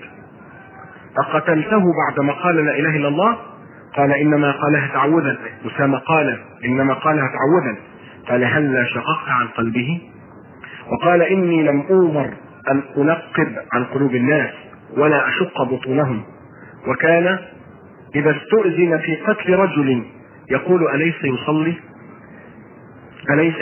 اقتلته بعدما قال لا اله الا الله قال انما قالها تعوذا اسامه قال انما قالها تعوذا قال هلا شققت عن قلبه وقال اني لم اومر ان انقب عن قلوب الناس ولا اشق بطونهم وكان اذا استؤذن في قتل رجل يقول اليس يصلي اليس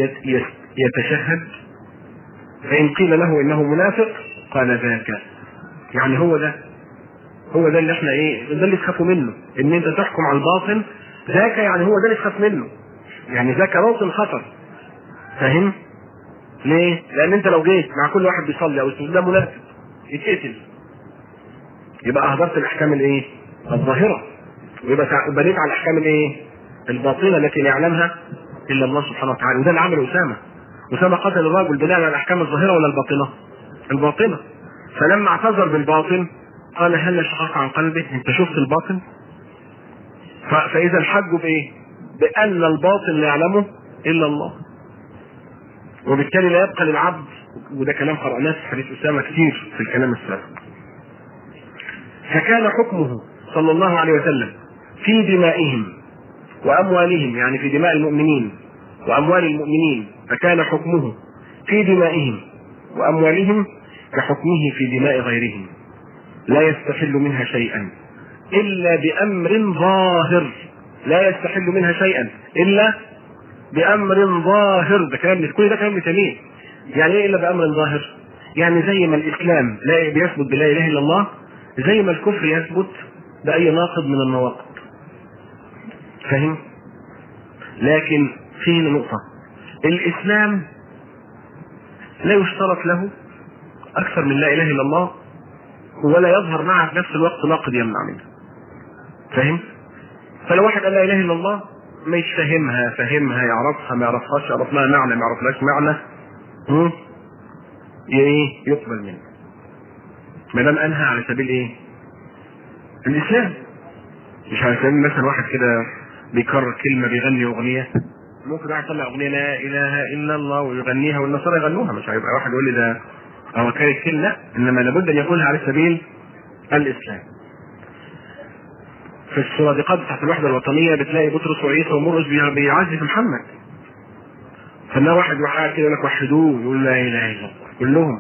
يتشهد فان قيل له انه منافق قال ذاك يعني هو ده هو ده اللي احنا ايه ده اللي تخافوا منه ان انت تحكم على الباطن ذاك يعني هو ده اللي تخاف منه يعني ذاك باطن خطر فاهم ليه لان انت لو جيت مع كل واحد بيصلي او ده منافق يتقتل يبقى اهدرت الاحكام الايه الظاهره ويبقى بنيت على الاحكام الايه الباطنه التي لا يعلمها الا الله سبحانه وتعالى وده اللي عمله اسامه اسامه قتل الرجل بناء على الاحكام الظاهره ولا الباطنه الباطنه فلما اعتذر بالباطن قال هل شققت عن قلبه انت شفت الباطن فاذا الحج بايه بان الباطن لا يعلمه الا الله وبالتالي لا يبقى للعبد وده كلام قرأناه في حديث أسامة كتير في الكلام السابق فكان حكمه صلى الله عليه وسلم في دمائهم وأموالهم يعني في دماء المؤمنين وأموال المؤمنين فكان حكمه في دمائهم وأموالهم كحكمه في دماء غيرهم لا يستحل منها شيئا الا بامر ظاهر لا يستحل منها شيئا الا بامر ظاهر ده كلام كل ده كلام تميم يعني ايه الا بامر ظاهر يعني زي ما الاسلام لا بيثبت بلا اله الا الله زي ما الكفر يثبت باي ناقض من النواقض فاهم لكن في هنا نقطه الاسلام لا يشترط له اكثر من لا اله الا الله ولا يظهر معها في نفس الوقت ناقض يمنع منه فاهم فلو واحد قال لا اله الا الله مش فاهمها فاهمها يعرفها ما يعرفهاش يعرف لها معنى ما يعرفلهاش معنى هم؟ ايه يقبل منه ما دام انهى على سبيل ايه الاسلام مش على سبيل مثلا واحد كده بيكرر كلمه بيغني اغنيه ممكن واحد يطلع اغنيه لا اله الا الله ويغنيها والنصارى يغنوها مش هيبقى واحد يقول لي ده هو كاره كلمه لا انما لابد ان يقولها على سبيل الاسلام في الصادقات بتاعت الوحده الوطنيه بتلاقي بطرس وعيسى ومرقس بيعزي في محمد فما واحد وحاجة كده يقول لك وحدوه يقول لا اله الا الله كلهم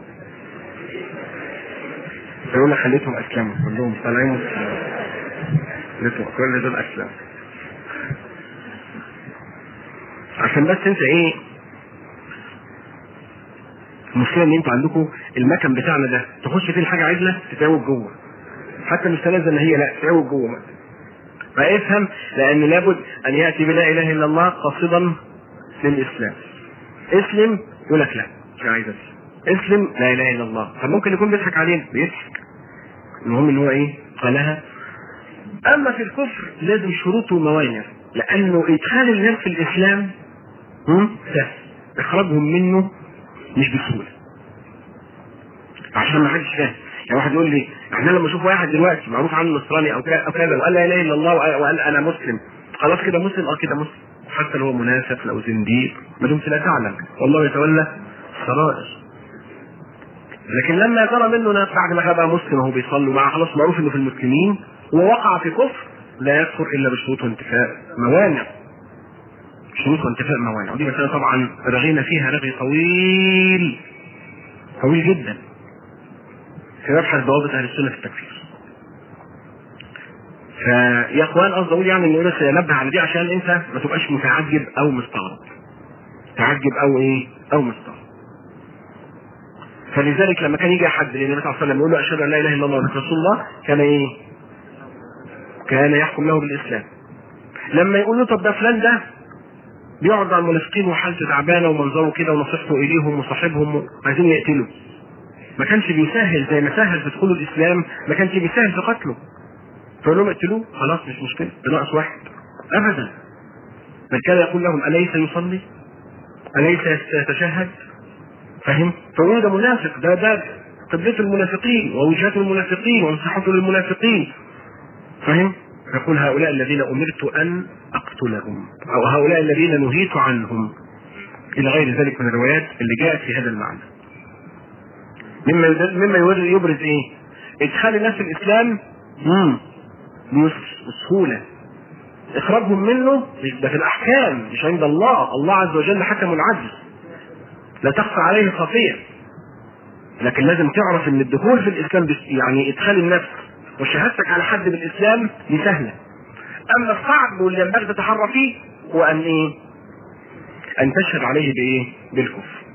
يقول لك خليتهم اسلموا كلهم طالعين خليتهم كل دول اسلموا عشان بس انت ايه المشكله ان انتوا عندكم المكن بتاعنا ده تخش فيه الحاجه عدله تتعوج جوه حتى مش تنزل ان هي لا تتعوج جوه مثلا فافهم لان لابد ان ياتي بلا اله الا الله قاصدا للاسلام اسلم يقول لك لا مش عايز اسلم اسلم لا اله الا الله طب ممكن يكون بيضحك علينا بيضحك المهم ان هو ايه قالها اما في الكفر لازم شروط وموانع لانه ادخال الناس في الاسلام هم؟ سهل اخراجهم منه مش بسهوله عشان ما حدش فاهم يعني واحد يقول لي احنا لما اشوف واحد دلوقتي معروف عنه نصراني او كذا او كذا وقال لا اله الا الله وقال انا مسلم خلاص كده مسلم اه كده مسلم حتى لو هو منافق لو زنديق ما دمت لا تعلم والله يتولى السرائر لكن لما ترى منه ناس بعد ما بقى مسلم وهو بيصلي مع خلاص معروف انه في المسلمين ووقع في كفر لا يكفر الا بشروط وانتفاء موانع شروط وانتفاء موانع ودي مسألة طبعا رغينا فيها رغي طويل طويل جدا في مبحث ضوابط اهل السنه في التكفير فيا اخوان قصدي اقول يعني ان بس انبه على دي عشان انت ما تبقاش متعجب او مستغرب تعجب او ايه او مستغرب فلذلك لما كان يجي حد للنبي صلى الله عليه وسلم يقول له اشهد ان لا اله الا الله وانك رسول الله كان ايه؟ كان يحكم له بالاسلام لما يقول له طب ده فلان ده بيقعد على المنافقين وحالته تعبانه ومنظره كده ونصيحته اليهم وصاحبهم عايزين يقتلوا ما كانش بيسهل زي ما سهل في دخول الاسلام ما كانش بيسهل في قتله فيقول لهم اقتلوه خلاص مش مشكله بناقص واحد ابدا بل كان يقول لهم اليس يصلي؟ اليس يتشهد؟ فاهم؟ فيقولوا ده منافق ده ده قبلة المنافقين ووجهات المنافقين ونصيحته للمنافقين فاهم؟ يقول هؤلاء الذين امرت ان اقتلهم او هؤلاء الذين نهيت عنهم الى غير ذلك من الروايات اللي جاءت في هذا المعنى مما مما يبرز ايه؟ ادخال الناس في الاسلام مم. بسهوله اخراجهم منه ده في الاحكام مش عند الله الله عز وجل حكم العدل لا تخفى عليه خافيه لكن لازم تعرف ان الدخول في الاسلام بس يعني ادخال النفس وشهادتك على حد بالاسلام دي سهله اما الصعب واللي ينبغي تتحرى فيه هو ان ايه؟ ان تشهد عليه بايه؟ بالكفر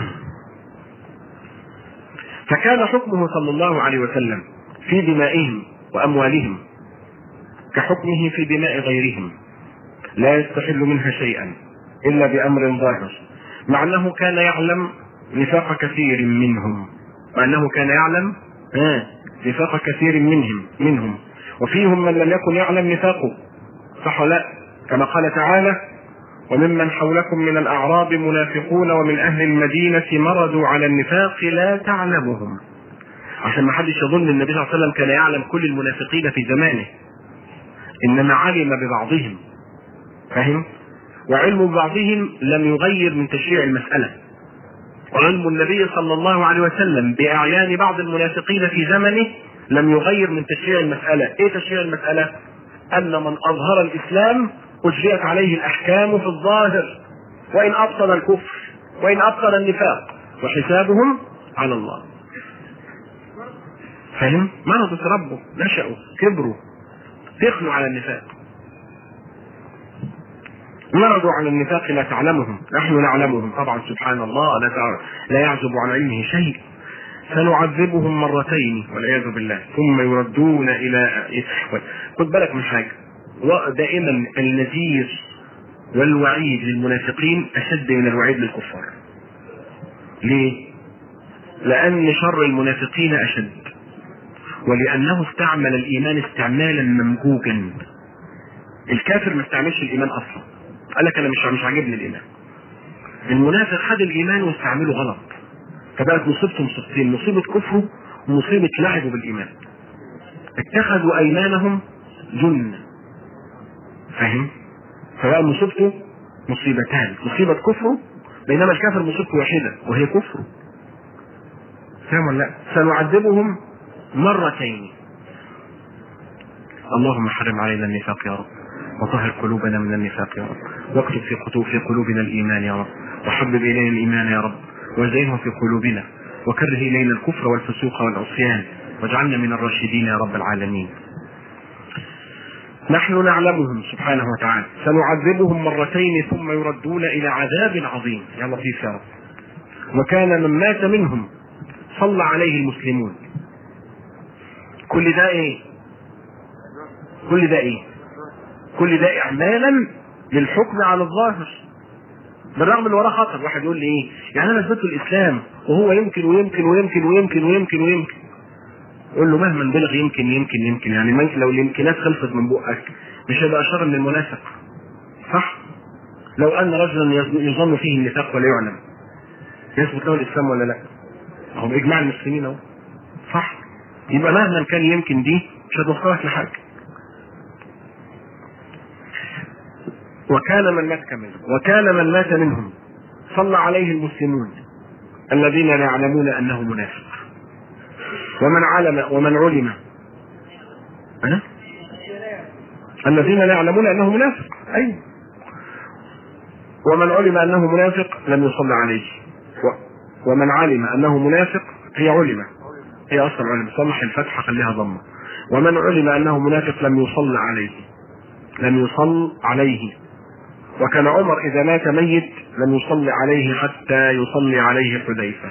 فكان حكمه صلى الله عليه وسلم في دمائهم واموالهم كحكمه في دماء غيرهم لا يستحل منها شيئا الا بامر ظاهر مع انه كان يعلم نفاق كثير منهم مع انه كان يعلم آه نفاق كثير منهم منهم وفيهم من لم يكن يعلم نفاقه صح ولا لا كما قال تعالى وممن حولكم من الاعراب منافقون ومن اهل المدينه مرضوا على النفاق لا تعلمهم عشان ما حدش يظن النبي صلى الله عليه وسلم كان يعلم كل المنافقين في زمانه انما علم ببعضهم فاهم وعلم بعضهم لم يغير من تشريع المساله وعلم النبي صلى الله عليه وسلم باعيان بعض المنافقين في زمنه لم يغير من تشريع المساله ايه تشريع المساله ان من اظهر الاسلام اجريت عليه الاحكام في الظاهر وان ابطل الكفر وان ابطل النفاق وحسابهم على الله فاهم؟ مرضوا تربوا نشأوا كبروا تخلوا على النفاق مرضوا على النفاق لا تعلمهم نحن نعلمهم طبعا سبحان الله لا, تعلم لا يعزب عن علمه شيء سنعذبهم مرتين والعياذ بالله ثم يردون الى خد بالك من حاجه دائما النذير والوعيد للمنافقين اشد من الوعيد للكفار ليه لان شر المنافقين اشد ولانه استعمل الايمان استعمالا ممجوجا الكافر ما استعملش الايمان اصلا قال لك انا مش مش عاجبني الايمان المنافق خد الايمان واستعمله غلط فبقت مصيبته مصيبتين مصيبه كفره ومصيبه لعبه بالايمان اتخذوا ايمانهم جنه فاهم فبقى مصيبته مصيبتان مصيبه كفره بينما الكافر مصيبته واحده وهي كفره فاهم ولا لا سنعذبهم مرتين اللهم حرم علينا النفاق يا رب وطهر قلوبنا من النفاق يا رب واكتب في قلوب في قلوبنا الايمان يا رب وحبب الينا الايمان يا رب وزينه في قلوبنا وكره الينا الكفر والفسوق والعصيان واجعلنا من الراشدين يا رب العالمين نحن نعلمهم سبحانه وتعالى سنعذبهم مرتين ثم يردون الى عذاب عظيم يا لطيف يا رب وكان من مات منهم صلى عليه المسلمون كل ده ايه كل ده ايه كل ده اعمالا للحكم على الظاهر بالرغم ان وراه خطر واحد يقول لي ايه يعني انا اثبت الاسلام وهو يمكن ويمكن ويمكن ويمكن ويمكن ويمكن يقول له مهما بلغ يمكن يمكن يمكن يعني ممكن لو الامكانات خلصت من بقك مش هيبقى اشر من المنافق صح لو ان رجلا يظن فيه النفاق ولا يعلم يثبت له الاسلام ولا لا هو باجماع المسلمين اهو صح يبقى مهما كان يمكن دي مش هتوصلك لحاجه وكان من مات منهم وكان من مات منهم صلى عليه المسلمون الذين لا يعلمون انه منافق ومن علم ومن علم أه؟ الذين لا يعلمون انه منافق اي ومن علم انه منافق لم يصلى عليه و... ومن علم انه منافق هي علم هي اصلا علم صلح الفتحه خليها ضمه ومن علم انه منافق لم يصلى عليه لم يصل عليه وكان عمر اذا مات ميت لم يصلي عليه حتى يصلي عليه حذيفه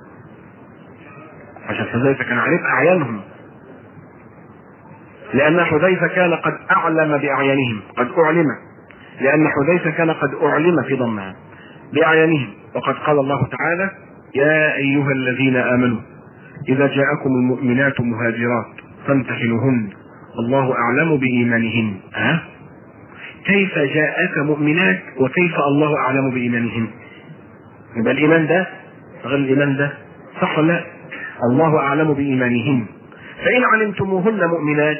عشان حذيفه كان عارف اعيانهم لان حذيفه كان قد اعلم باعيانهم قد اعلم لان حذيفه كان قد اعلم في ضمها باعيانهم وقد قال الله تعالى يا ايها الذين امنوا اذا جاءكم المؤمنات مهاجرات فامتحنوهن الله اعلم بايمانهن ها كيف جاءك مؤمنات وكيف الله اعلم بايمانهن يبقى الايمان ده غير الايمان ده صح ولا لا الله اعلم بايمانهن فان علمتموهن مؤمنات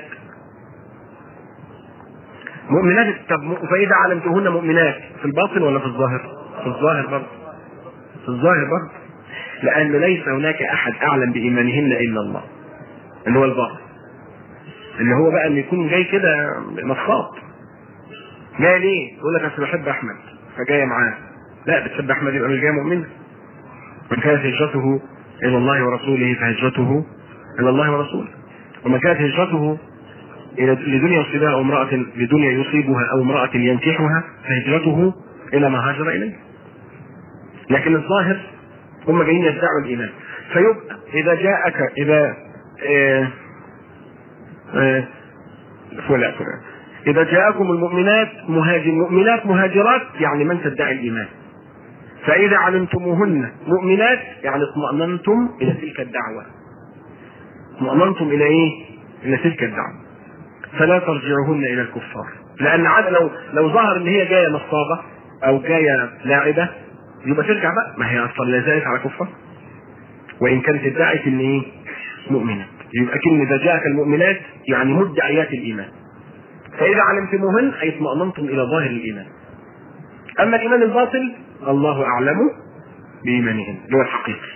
مؤمنات طب فاذا علمتوهن مؤمنات في الباطن ولا في الظاهر؟ في الظاهر برضه في الظاهر برضه لان ليس هناك احد اعلم بايمانهن الا الله اللي هو الباطن اللي هو بقى ان يكون جاي كده نصاب جاي ليه؟ يقول لك اصل بحب احمد فجايه معاه لا بتحب احمد يبقى مش جاي مؤمن من كانت هجرته الى الله ورسوله فهجرته الى الله ورسوله ومن كانت هجرته الى لدنيا يصيبها او امراه لدنيا يصيبها او امراه ينكحها فهجرته الى ما هاجر اليه لكن الظاهر هم جايين يدعوا الايمان فيبقى اذا جاءك اذا آه آه فلا فلا إذا جاءكم المؤمنات مهاجر مؤمنات مهاجرات يعني من تدعي الإيمان فإذا علمتموهن مؤمنات يعني اطمأننتم إلى تلك الدعوة اطمأننتم إلى إيه؟ إلى تلك الدعوة فلا ترجعوهن إلى الكفار لأن عاد لو لو ظهر إن هي جاية نصابة أو جاية لاعبة يبقى ترجع بقى ما هي أصلا لا زالت على كفار وإن كانت ادعت إن إيه؟ مؤمنة يبقى كلمة إذا جاءك المؤمنات يعني مدعيات الإيمان فإذا علمتموهن أي اطمأننتم إلى ظاهر الإيمان. أما الإيمان الباطل الله أعلم بإيمانهن اللي هو الحقيقي.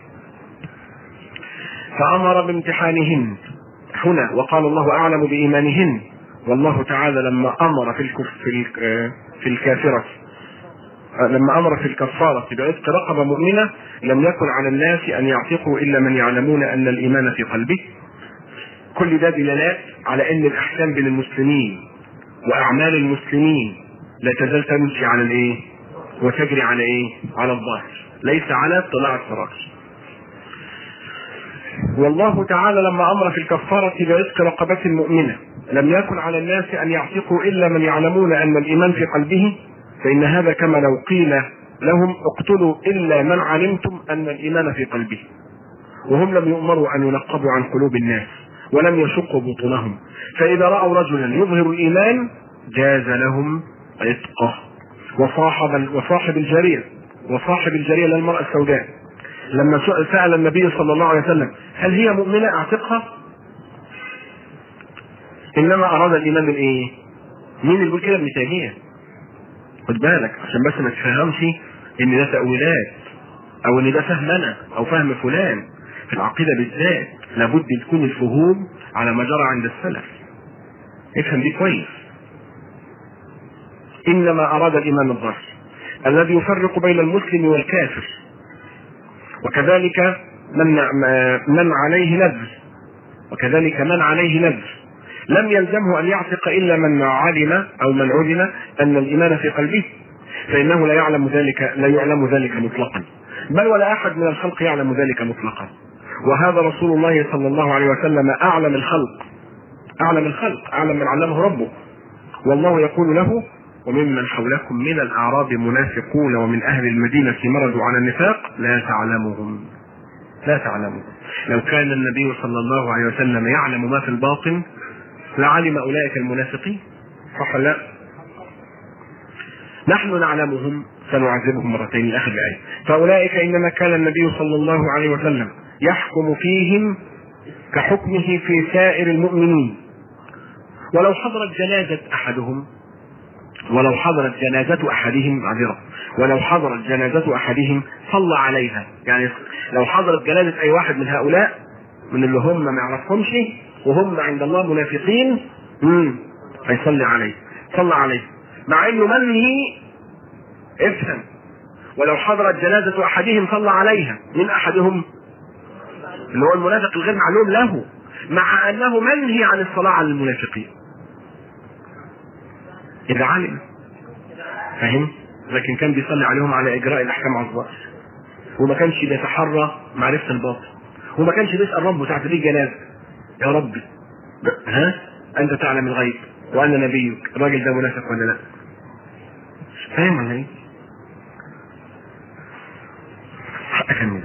فأمر بامتحانهن هنا وقال الله أعلم بإيمانهن والله تعالى لما أمر في الكف في, في الكافرة لما أمر في الكفارة بعتق رقبة مؤمنة لم يكن على الناس أن يعتقوا إلا من يعلمون أن الإيمان في قلبه كل ده دلالات على ان الاحكام بين المسلمين واعمال المسلمين لا تزال تمشي على الايه وتجري على ايه على الظاهر ليس على اطلاع السرائر والله تعالى لما امر في الكفاره بعتق رقبه مؤمنه لم يكن على الناس ان يعتقوا الا من يعلمون ان الايمان في قلبه فان هذا كما لو قيل لهم اقتلوا الا من علمتم ان الايمان في قلبه وهم لم يؤمروا ان ينقبوا عن قلوب الناس ولم يشقوا بطونهم فاذا راوا رجلا يظهر الايمان جاز لهم عتقه وصاحب وصاحب الجاريه وصاحب الجاريه للمراه السوداء لما سال النبي صلى الله عليه وسلم هل هي مؤمنه اعتقها؟ انما اراد الايمان من ايه؟ مين اللي بيقول كده ابن تيميه؟ خد بالك عشان بس ما تفهمش ان ده تاويلات او ان ده فهم انا او فهم فلان في العقيده بالذات لابد تكون الفهوم على ما جرى عند السلف افهم دي كويس انما اراد الايمان الظاهر الذي يفرق بين المسلم والكافر وكذلك من من عليه نذر وكذلك من عليه نذر لم يلزمه ان يعتق الا من علم او من علم ان الايمان في قلبه فانه لا يعلم ذلك لا يعلم ذلك مطلقا بل ولا احد من الخلق يعلم ذلك مطلقا وهذا رسول الله صلى الله عليه وسلم اعلم الخلق اعلم الخلق اعلم من علمه ربه والله يقول له وممن حولكم من الاعراب منافقون ومن اهل المدينه مرضوا على النفاق لا تعلمهم لا تعلمهم لو كان النبي صلى الله عليه وسلم يعلم ما في الباطن لعلم اولئك المنافقين صح لا نحن نعلمهم سنعذبهم مرتين الى اخر الايه فاولئك انما كان النبي صلى الله عليه وسلم يحكم فيهم كحكمه في سائر المؤمنين ولو حضرت جنازة أحدهم ولو حضرت جنازة أحدهم معذرة ولو حضرت جنازة أحدهم صلى عليها يعني لو حضرت جنازة أي واحد من هؤلاء من اللي هم ما يعرفهمش وهم عند الله منافقين امم هيصلي عليه صلى عليه مع انه منهي افهم ولو حضرت جنازة أحدهم صلى عليها من أحدهم اللي هو المنافق الغير معلوم له مع أنه منهي عن الصلاة على المنافقين إذا علم فاهم؟ لكن كان بيصلي عليهم على إجراء الأحكام على الظاهر وما كانش بيتحرى معرفة الباطل وما كانش بيسأل ربه ساعة دي جنازة يا ربي ها أنت تعلم الغيب وأنا نبيك الراجل ده منافق ولا لا؟ فاهم ولا إيه؟ أكمل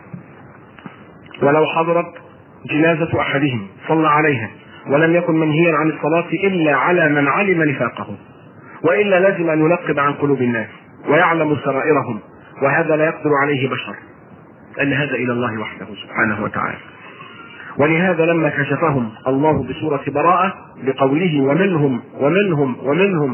ولو حضرت جنازة أحدهم صلى عليها ولم يكن منهيا عن الصلاة إلا على من علم نفاقه وإلا لازم أن ينقب عن قلوب الناس ويعلم سرائرهم وهذا لا يقدر عليه بشر أن هذا إلى الله وحده سبحانه وتعالى ولهذا لما كشفهم الله بسورة براءة بقوله ومنهم ومنهم ومنهم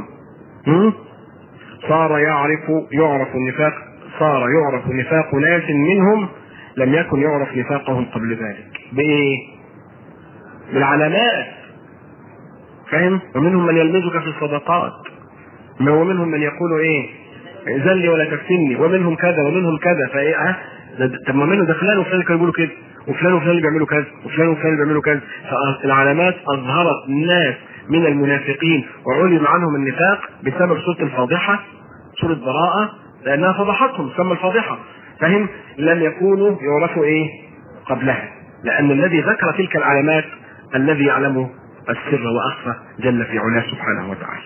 صار يعرف يعرف النفاق صار يعرف نفاق ناس منهم لم يكن يعرف نفاقهم قبل ذلك بايه بالعلامات فاهم ومنهم من يلمزك في الصدقات ومنهم من يقول ايه ذلي ولا تفتني ومنهم كذا ومنهم كذا فايه اه طب ما منه ده فلان وفلان كانوا بيقولوا كده وفلان وفلان اللي بيعملوا كذا وفلان وفلان اللي بيعملوا كذا فالعلامات اظهرت ناس من المنافقين وعلم عنهم النفاق بسبب سوره الفاضحه سوره براءه لانها فضحتهم سمى الفاضحه فهم لم يكونوا يعرفوا ايه قبلها لان الذي ذكر تلك العلامات الذي يعلم السر واخفى جل في علاه سبحانه وتعالى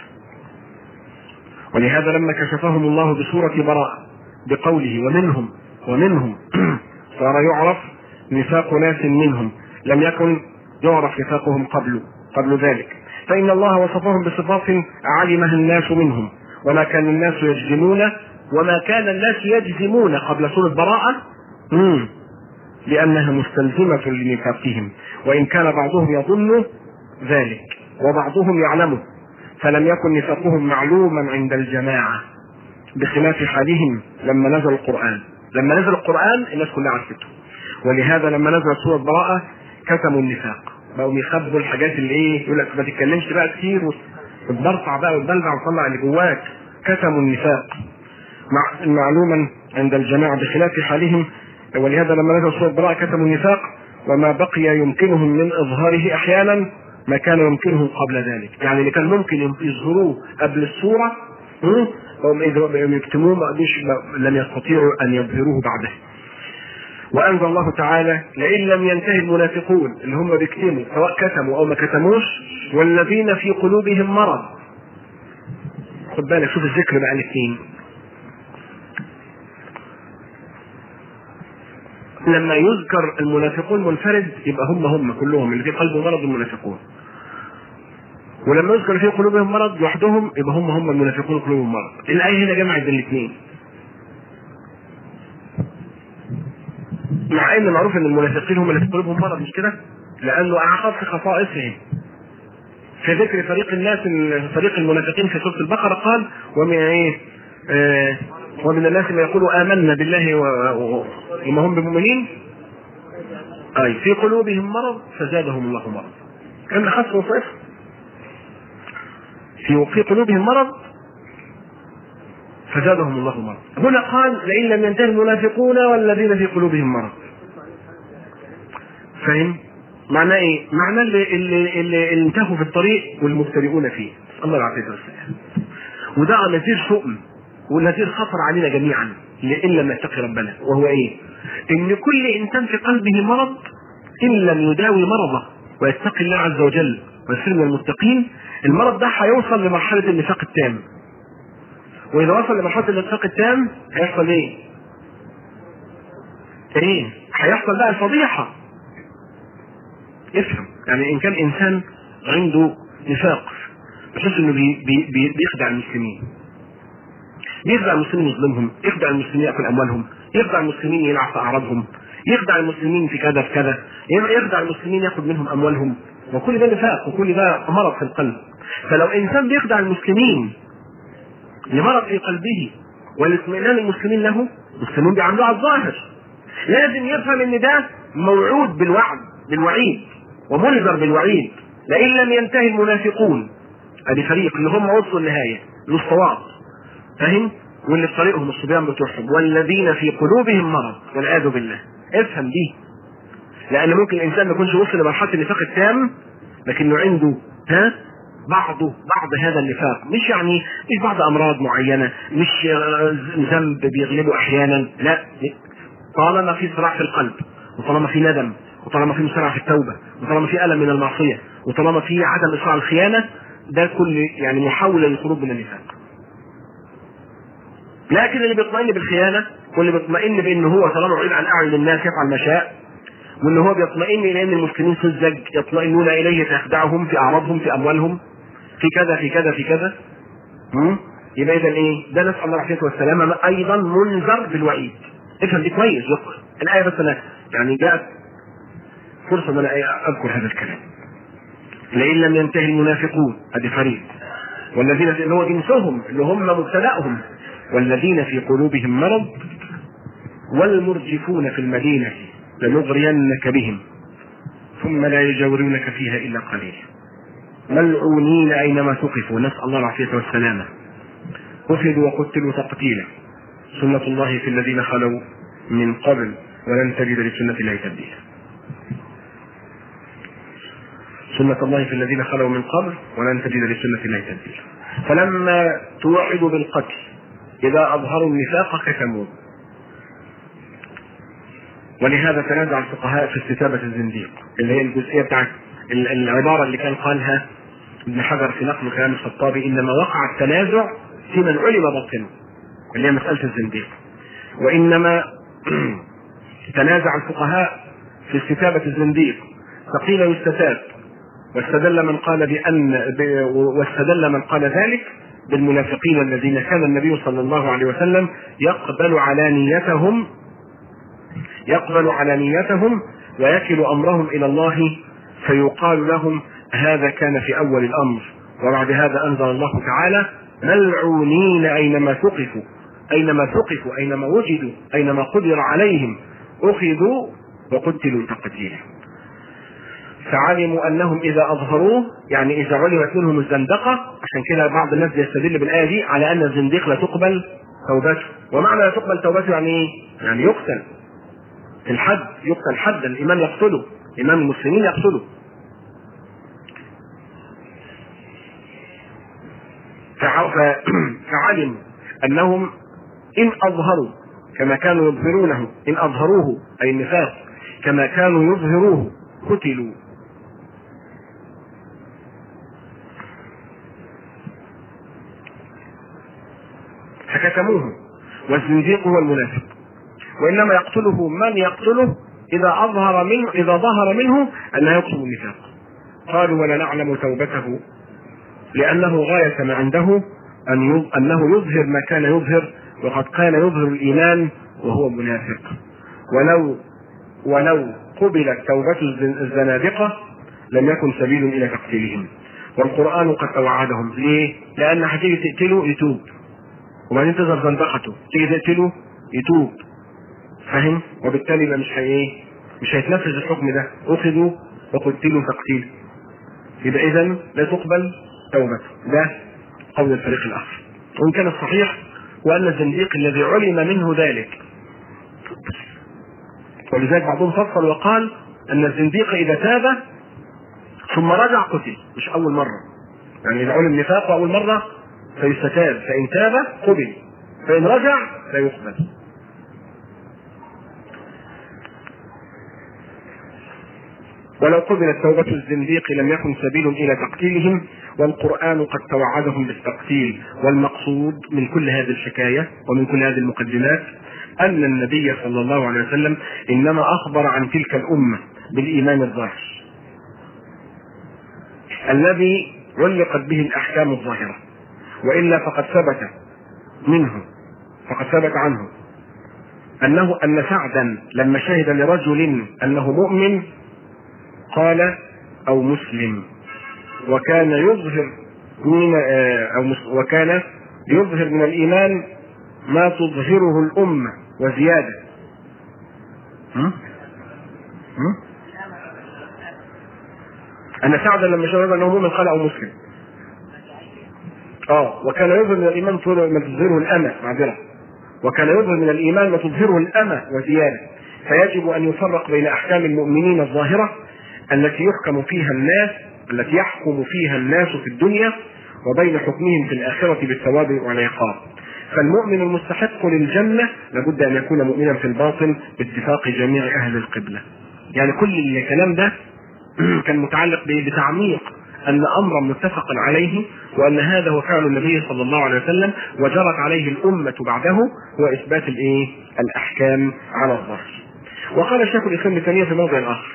ولهذا لما كشفهم الله بسورة براءة بقوله ومنهم ومنهم صار يعرف نفاق ناس منهم لم يكن يعرف نفاقهم قبل قبل ذلك فإن الله وصفهم بصفات علمها الناس منهم وما كان الناس يجزمون وما كان الناس يجزمون قبل سورة براءة مم. لأنها مستلزمة لنفاقهم وإن كان بعضهم يظن ذلك وبعضهم يعلمه فلم يكن نفاقهم معلوما عند الجماعة بخلاف حالهم لما نزل القرآن لما نزل القرآن الناس كلها عرفته ولهذا لما نزلت سورة براءة كتموا النفاق بقوا يخبوا الحاجات اللي ايه يقول لك ما تتكلمش بقى كتير وتبرطع بقى وتبلبع وتطلع اللي جواك كتموا النفاق مع معلوما عند الجماعة بخلاف حالهم ولهذا لما نزل سورة براءة كتموا النفاق وما بقي يمكنهم من إظهاره أحيانا ما كان يمكنهم قبل ذلك يعني اللي كان ممكن يظهروه قبل الصورة هم إذا يكتموه ما لم يستطيعوا أن يظهروه بعده وأنزل الله تعالى لئن لم ينتهي المنافقون اللي هم بيكتموا سواء كتموا أو ما كتموش والذين في قلوبهم مرض خد بالك شوف الذكر بقى الاثنين لما يذكر المنافقون منفرد يبقى هم هم كلهم اللي في قلبه مرض المنافقون ولما يذكر في قلوبهم مرض لوحدهم يبقى هم هم المنافقون قلوبهم مرض الآية هنا جمعت بين الاثنين مع ان معروف ان المنافقين هم اللي في قلوبهم مرض مش كده؟ لانه اعقد في خصائصهم في ذكر فريق الناس فريق المنافقين في سوره البقره قال ومن ايه؟ آه ومن الناس من يقول امنا بالله وما هم بمؤمنين اي في قلوبهم مرض فزادهم الله مرض كان خص وصف في في قلوبهم مرض فزادهم الله مرض هنا قال لئن لم ينتهي المنافقون والذين في قلوبهم مرض فاهم معناه ايه معناه اللي, اللي, اللي انتهوا في الطريق والمبتدئون فيه الله العافيه والسلام وده نذير شؤم ونذير خطر علينا جميعا ان لم نتقي ربنا وهو ايه ان كل انسان في قلبه مرض ان لم يداوي مرضه ويتقي الله عز وجل ويصير من المتقين المرض ده هيوصل لمرحله النفاق التام واذا وصل لمرحله الانفاق التام هيحصل ايه؟ ايه؟ هيحصل بقى الفضيحه افهم يعني ان كان انسان عنده نفاق بحيث انه بي بي بي بيخدع المسلمين يخدع المسلمين يظلمهم يخدع المسلمين ياكل اموالهم يخدع المسلمين يلعب في اعراضهم يخدع المسلمين في كذا في كذا يخدع المسلمين ياخذ منهم اموالهم وكل ده نفاق وكل ده مرض في القلب فلو انسان بيخدع المسلمين لمرض في قلبه والاطمئنان المسلمين له المسلمين بيعاملوه على الظاهر لازم يفهم ان ده موعود بالوعد بالوعيد ومنذر بالوعيد لئن لم ينتهي المنافقون ادي فريق اللي هم وصلوا النهايه للصواب فاهم واللي في طريقهم الصبيان بتوعهم والذين في قلوبهم مرض والعياذ بالله افهم دي لان ممكن الانسان ما يكونش وصل لمرحله النفاق التام لكنه عنده ها بعضه بعض هذا النفاق مش يعني مش بعض امراض معينه مش ذنب بيغلبه احيانا لا طالما في صراع في القلب وطالما في ندم وطالما في مسارعه في التوبه وطالما في الم من المعصيه وطالما في عدم اصرار الخيانه ده كل يعني محاوله للخروج من النفاق لكن اللي بيطمئن بالخيانه واللي بيطمئن بان هو طالما بعيد عن اعين الناس يفعل ما شاء وان هو بيطمئن الى ان المسلمين سذج يطمئنون اليه فيخدعهم في اعراضهم في اموالهم في كذا في كذا في كذا يبقى اذا ايه؟ ده نسال الله العافيه والسلامه ايضا منذر بالوعيد. افهم دي كويس الايه بس انا يعني جاءت فرصه ان انا اذكر هذا الكلام. لئن لم ينتهي المنافقون ادي فريق والذين اللي هو جنسهم اللي هم مبتدأهم والذين في قلوبهم مرض والمرجفون في المدينة لنغرينك بهم ثم لا يجاورونك فيها إلا قليلا ملعونين أينما ثقفوا نسأل الله العافية والسلامة أخذوا وقتلوا تقتيلا سنة الله في الذين خلوا من قبل ولن تجد لسنة الله تبديلا سنة الله في الذين خلوا من قبل ولن تجد لسنة الله تبديلا فلما توعدوا بالقتل إذا أظهروا النفاق كتموه ولهذا تنازع الفقهاء في استتابة الزنديق اللي هي الجزئية بتاعت العبارة اللي كان قالها ابن حجر في نقل كلام الخطابي إنما وقع التنازع في من علم باطنه اللي هي مسألة الزنديق وإنما تنازع الفقهاء في استتابة الزنديق فقيل يستتاب واستدل من قال بأن واستدل من قال ذلك بالمنافقين الذين كان النبي صلى الله عليه وسلم يقبل علانيتهم يقبل علانيتهم ويكل امرهم الى الله فيقال لهم هذا كان في اول الامر وبعد هذا انزل الله تعالى ملعونين اينما ثقفوا اينما ثقفوا اينما وجدوا اينما قدر عليهم اخذوا وقتلوا تقتيلا فعلموا انهم اذا اظهروه يعني اذا علمت منهم الزندقه عشان كده بعض الناس يستدل بالايه دي على ان الزنديق لا تقبل توبته ومعنى لا تقبل توبته يعني ايه؟ يعني يقتل الحد يقتل حدا الإمام يقتله إمام المسلمين يقتله فعلموا أنهم إن أظهروا كما كانوا يظهرونه إن أظهروه أي النفاق كما كانوا يظهروه قتلوا فكتموه والزنديق هو المنافق وإنما يقتله من يقتله إذا أظهر منه إذا ظهر منه أنه يكتب النفاق قالوا ولا نعلم توبته لأنه غاية ما عنده أن أنه يظهر ما كان يظهر وقد كان يظهر الإيمان وهو منافق ولو ولو قبلت توبة الزنادقة لم يكن سبيل إلى تقتيلهم والقرآن قد توعدهم ليه؟ لأن هتيجي تقتله يتوب وبعدين تظهر زندقته تيجي تقتله يتوب فاهم؟ وبالتالي ما مش هي مش هيتنفذ الحكم ده أخذوا وقتلوا تقتيل يبقى إذا لا تقبل توبته ده قول الفريق الآخر وإن كان الصحيح وأن الزنديق الذي علم منه ذلك ولذلك بعضهم فصل وقال أن الزنديق إذا تاب ثم رجع قتل مش أول مرة يعني إذا علم نفاقه أول مرة فيستتاب فإن تاب قبل فإن رجع لا يقبل ولو قبلت توبة الزنديق لم يكن سبيل إلى تقتيلهم والقرآن قد توعدهم بالتقتيل والمقصود من كل هذه الحكاية ومن كل هذه المقدمات أن النبي صلى الله عليه وسلم إنما أخبر عن تلك الأمة بالإيمان الظاهر الذي علقت به الأحكام الظاهرة وإلا فقد ثبت منه فقد ثبت عنه أنه أن سعدا لما شهد لرجل أنه مؤمن قال أو مسلم وكان يظهر من أو وكان يظهر من الإيمان ما تظهره الأمة وزيادة هم؟ هم؟ أن سعدا لما شهد أنه مؤمن قال أو مسلم اه وكان يظهر من الإيمان ما تظهره الأمة معذرة وكان يظهر من الإيمان ما تظهره الأمة وزيادة فيجب أن يفرق بين أحكام المؤمنين الظاهرة التي يحكم فيها الناس التي يحكم فيها الناس في الدنيا وبين حكمهم في الآخرة بالثواب والعقاب فالمؤمن المستحق للجنة لابد أن يكون مؤمنا في الباطن باتفاق جميع أهل القبلة يعني كل الكلام ده كان متعلق بتعميق أن أمرا متفقا عليه وأن هذا هو فعل النبي صلى الله عليه وسلم وجرت عليه الأمة بعده هو إثبات الإيه؟ الأحكام على الظاهر. وقال الشيخ الإسلام ابن تيمية في موضع آخر.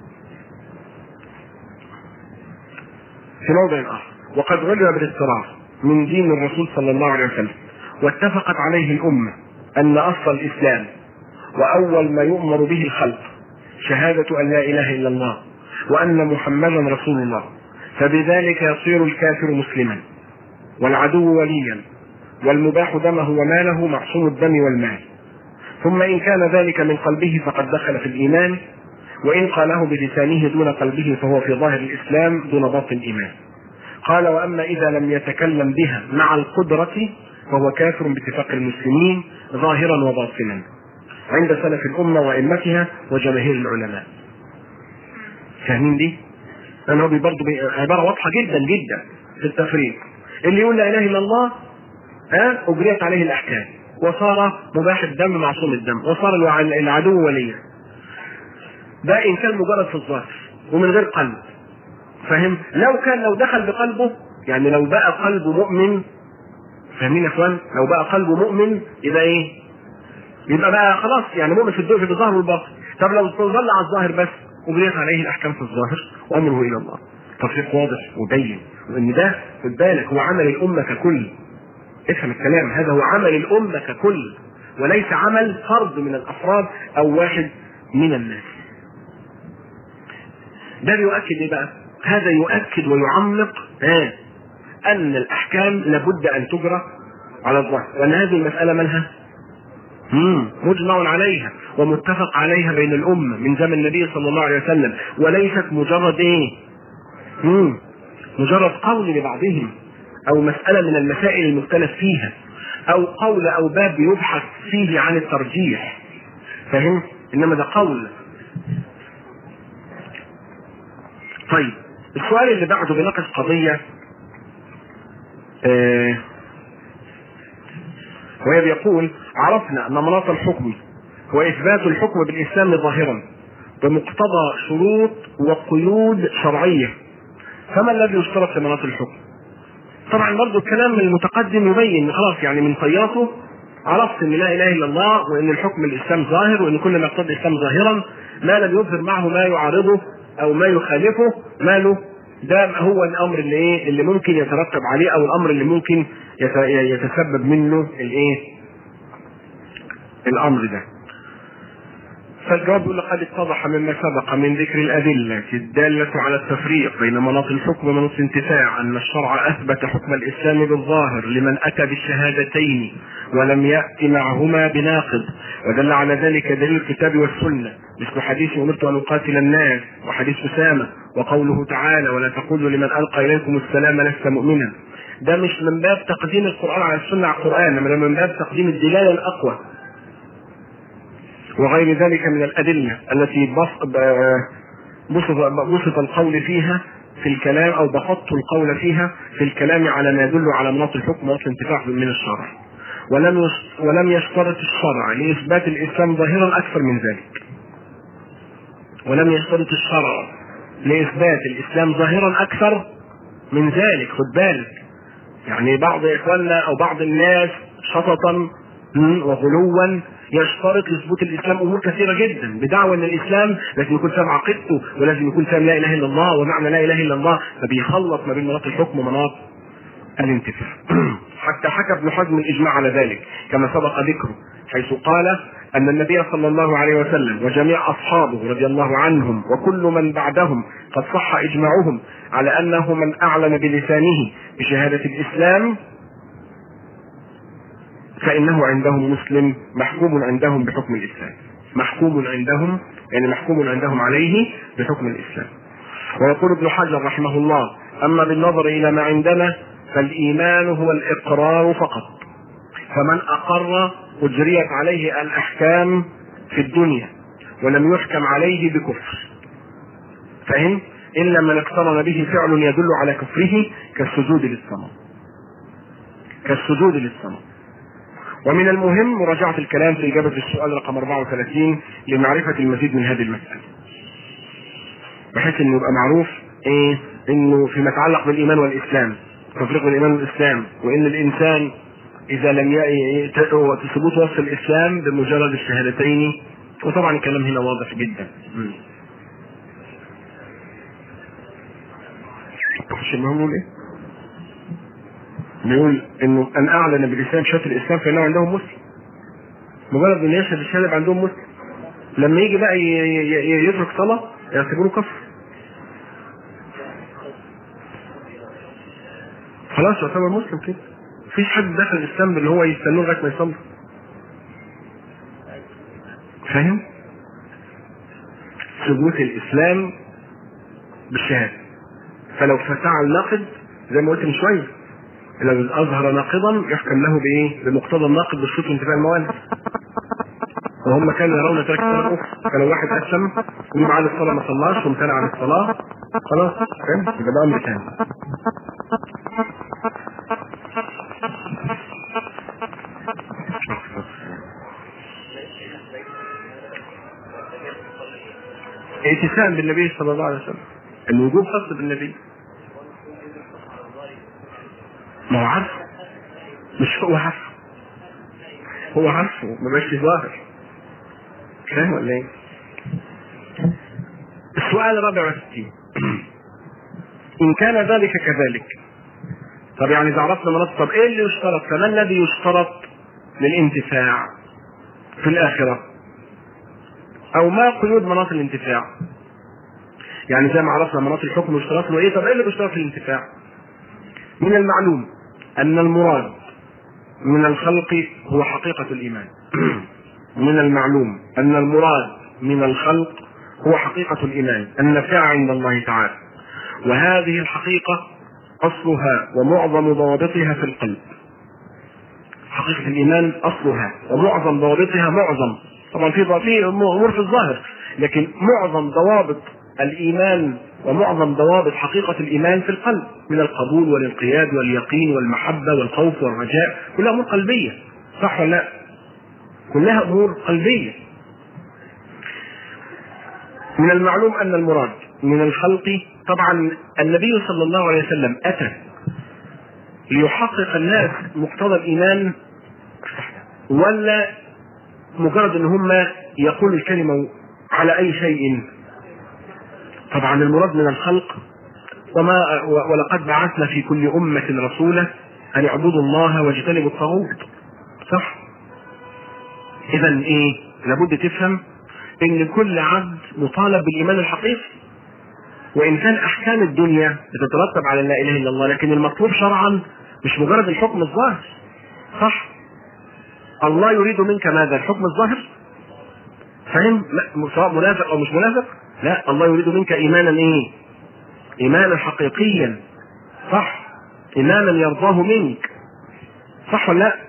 في موضع آخر وقد علم بالاضطرار من دين الرسول صلى الله عليه وسلم واتفقت عليه الأمة أن أصل الإسلام وأول ما يؤمر به الخلق شهادة أن لا إله إلا الله وأن محمدا رسول الله فبذلك يصير الكافر مسلما والعدو وليا والمباح دمه وماله معصوم الدم والمال ثم إن كان ذلك من قلبه فقد دخل في الإيمان وإن قاله بلسانه دون قلبه فهو في ظاهر الإسلام دون باطن الإيمان قال وأما إذا لم يتكلم بها مع القدرة فهو كافر باتفاق المسلمين ظاهرا وباطنا عند سلف الأمة وأئمتها وجماهير العلماء فاهمين دي؟ لأن هو برضه عبارة واضحة جدا جدا في التفريق اللي يقول لا إله إلا الله ها أجريت عليه الأحكام وصار مباح الدم معصوم الدم وصار العدو وليا ده إن كان مجرد في الظاهر ومن غير قلب فاهم لو كان لو دخل بقلبه يعني لو بقى قلبه مؤمن فاهمين يا اخوان لو بقى قلبه مؤمن يبقى ايه يبقى بقى خلاص يعني مؤمن في الدنيا في الظاهر والباطن طب لو ظل على الظاهر بس أجريت عليه الأحكام في الظاهر وأمره إلى الله تفريق واضح وبين وإن ده خد بالك هو عمل الأمة ككل افهم الكلام هذا هو عمل الأمة ككل وليس عمل فرد من الأفراد أو واحد من الناس ده بيؤكد ايه بقى؟ هذا يؤكد ويعمق آه أن الأحكام لابد أن تجرى على الظاهر وأن هذه المسألة منها مم. مجمع عليها ومتفق عليها بين الأمة من زمن النبي صلى الله عليه وسلم وليست مجرد إيه؟ مم. مجرد قول لبعضهم أو مسألة من المسائل المختلف فيها أو قول أو باب يبحث فيه عن الترجيح فهم؟ انما ده قول طيب السؤال اللي بعده بيناقش قضية آه وهي بيقول عرفنا ان مناط الحكم هو اثبات الحكم بالاسلام ظاهرا بمقتضى شروط وقيود شرعيه فما الذي يشترط لمناط الحكم؟ طبعا برضو الكلام المتقدم يبين خلاص يعني من طياته عرفت ان لا اله الا الله وان الحكم الاسلام ظاهر وان كل ما يقتضي الاسلام ظاهرا ما لم يظهر معه ما يعارضه او ما يخالفه ماله ده هو الامر اللي ايه اللي ممكن يترتب عليه او الامر اللي ممكن يتسبب منه الايه الامر ده فالجواب يقول لقد اتضح مما سبق من ذكر الأدلة الدالة على التفريق بين مناط الحكم ومناط الانتفاع أن الشرع أثبت حكم الإسلام بالظاهر لمن أتى بالشهادتين ولم يأت معهما بناقض ودل على ذلك دليل الكتاب والسنة مثل حديث أمرت أن أقاتل الناس وحديث أسامة وقوله تعالى ولا تقولوا لمن ألقى إليكم السلام لست مؤمنا ده مش من باب تقديم القرآن على السنة على القرآن إنما من باب تقديم الدلالة الأقوى وغير ذلك من الأدلة التي بسط بسط القول فيها في الكلام أو بسطت القول فيها في الكلام على ما يدل على مناط الحكم ومناط الانتفاع من الشرع ولم ولم يشترط الشرع لإثبات الإسلام ظاهرا أكثر من ذلك ولم يشترط الشرع لإثبات الإسلام ظاهرا أكثر من ذلك خد بالك يعني بعض إخواننا أو بعض الناس شططا وغلوا يشترط لثبوت الاسلام امور كثيره جدا بدعوى ان الاسلام لازم يكون فاهم عقيدته ولازم يكون فاهم لا اله الا الله ومعنى لا اله الا الله فبيخلط ما بين مناط الحكم ومناط الانتفاع حتى حكى ابن حزم الاجماع على ذلك كما سبق ذكره حيث قال ان النبي صلى الله عليه وسلم وجميع اصحابه رضي الله عنهم وكل من بعدهم قد صح اجماعهم على انه من اعلن بلسانه بشهاده الاسلام فإنه عندهم مسلم محكوم عندهم بحكم الإسلام محكوم عندهم يعني محكوم عندهم عليه بحكم الإسلام ويقول ابن حجر رحمه الله أما بالنظر إلى ما عندنا فالإيمان هو الإقرار فقط فمن أقر أجريت عليه الأحكام في الدنيا ولم يحكم عليه بكفر فهم؟ إلا من اقترن به فعل يدل على كفره كالسجود للصنم كالسجود للصنم ومن المهم مراجعة الكلام في إجابة السؤال رقم 34 لمعرفة المزيد من هذه المسألة. بحيث إنه يبقى معروف إيه؟ إنه فيما يتعلق بالإيمان والإسلام، تفريق بين الإيمان والإسلام، وإن الإنسان إذا لم ثبوت وصف الإسلام بمجرد الشهادتين وطبعا الكلام هنا واضح جدا. مش المهم ايه؟ بيقول انه ان اعلن بلسان شهاده الاسلام فانه عندهم مسلم مجرد ان يشهد الشهاده عندهم مسلم لما يجي بقى يترك صلاه يعتبروه كفر خلاص يعتبر مسلم كده مفيش حد دخل الاسلام اللي هو يستنوه لغايه ما يصلي فاهم؟ ثبوت الاسلام بالشهاده فلو فعل ناقد زي ما قلت من شويه لو اظهر ناقضا يحكم له بايه؟ بمقتضى الناقض بالشروط وانتفاء الموانع. وهم كانوا يرون ترك الصلاه فلو واحد اسلم يقوم على الصلاه ما صلاش وامتنع عن الصلاه خلاص فاهم؟ يبقى ده امر ثاني. اتسام بالنبي صلى الله عليه وسلم الوجوب خاص بالنبي ما هو عارفه مش هو عارفه هو عارفه ما بقاش ظاهر فاهم ولا ايه؟ السؤال الرابع والستين إن كان ذلك كذلك طب يعني إذا عرفنا مناط طب إيه اللي يشترط؟ فما الذي يشترط للانتفاع في الآخرة؟ أو ما قيود مناط الانتفاع؟ يعني زي ما عرفنا مناط الحكم يشترط له إيه؟ طب إيه اللي بيشترط للانتفاع؟ من المعلوم أن المراد من الخلق هو حقيقة الإيمان من المعلوم أن المراد من الخلق هو حقيقة الإيمان النافعة عند الله تعالى وهذه الحقيقة أصلها ومعظم ضوابطها في القلب حقيقة الإيمان أصلها ومعظم ضوابطها معظم طبعا في في امور في الظاهر لكن معظم ضوابط الايمان ومعظم ضوابط حقيقه الايمان في القلب من القبول والانقياد واليقين والمحبه والخوف والرجاء كلها امور قلبيه صح ولا لا؟ كلها امور قلبيه من المعلوم ان المراد من الخلق طبعا النبي صلى الله عليه وسلم اتى ليحقق الناس مقتضى الايمان ولا مجرد ان هم يقولوا الكلمه على اي شيء طبعا المراد من الخلق وما ولقد بعثنا في كل امه رسولا ان اعبدوا الله واجتنبوا الطاغوت صح اذا ايه لابد تفهم ان كل عبد مطالب بالايمان الحقيقي وان كان احكام الدنيا بتترتب على لا اله الا الله لكن المطلوب شرعا مش مجرد الحكم الظاهر صح الله يريد منك ماذا الحكم الظاهر فاهم سواء منافق او مش منافق لا الله يريد منك ايمانا ايه ايمانا حقيقيا صح ايمانا يرضاه منك صح ولا لا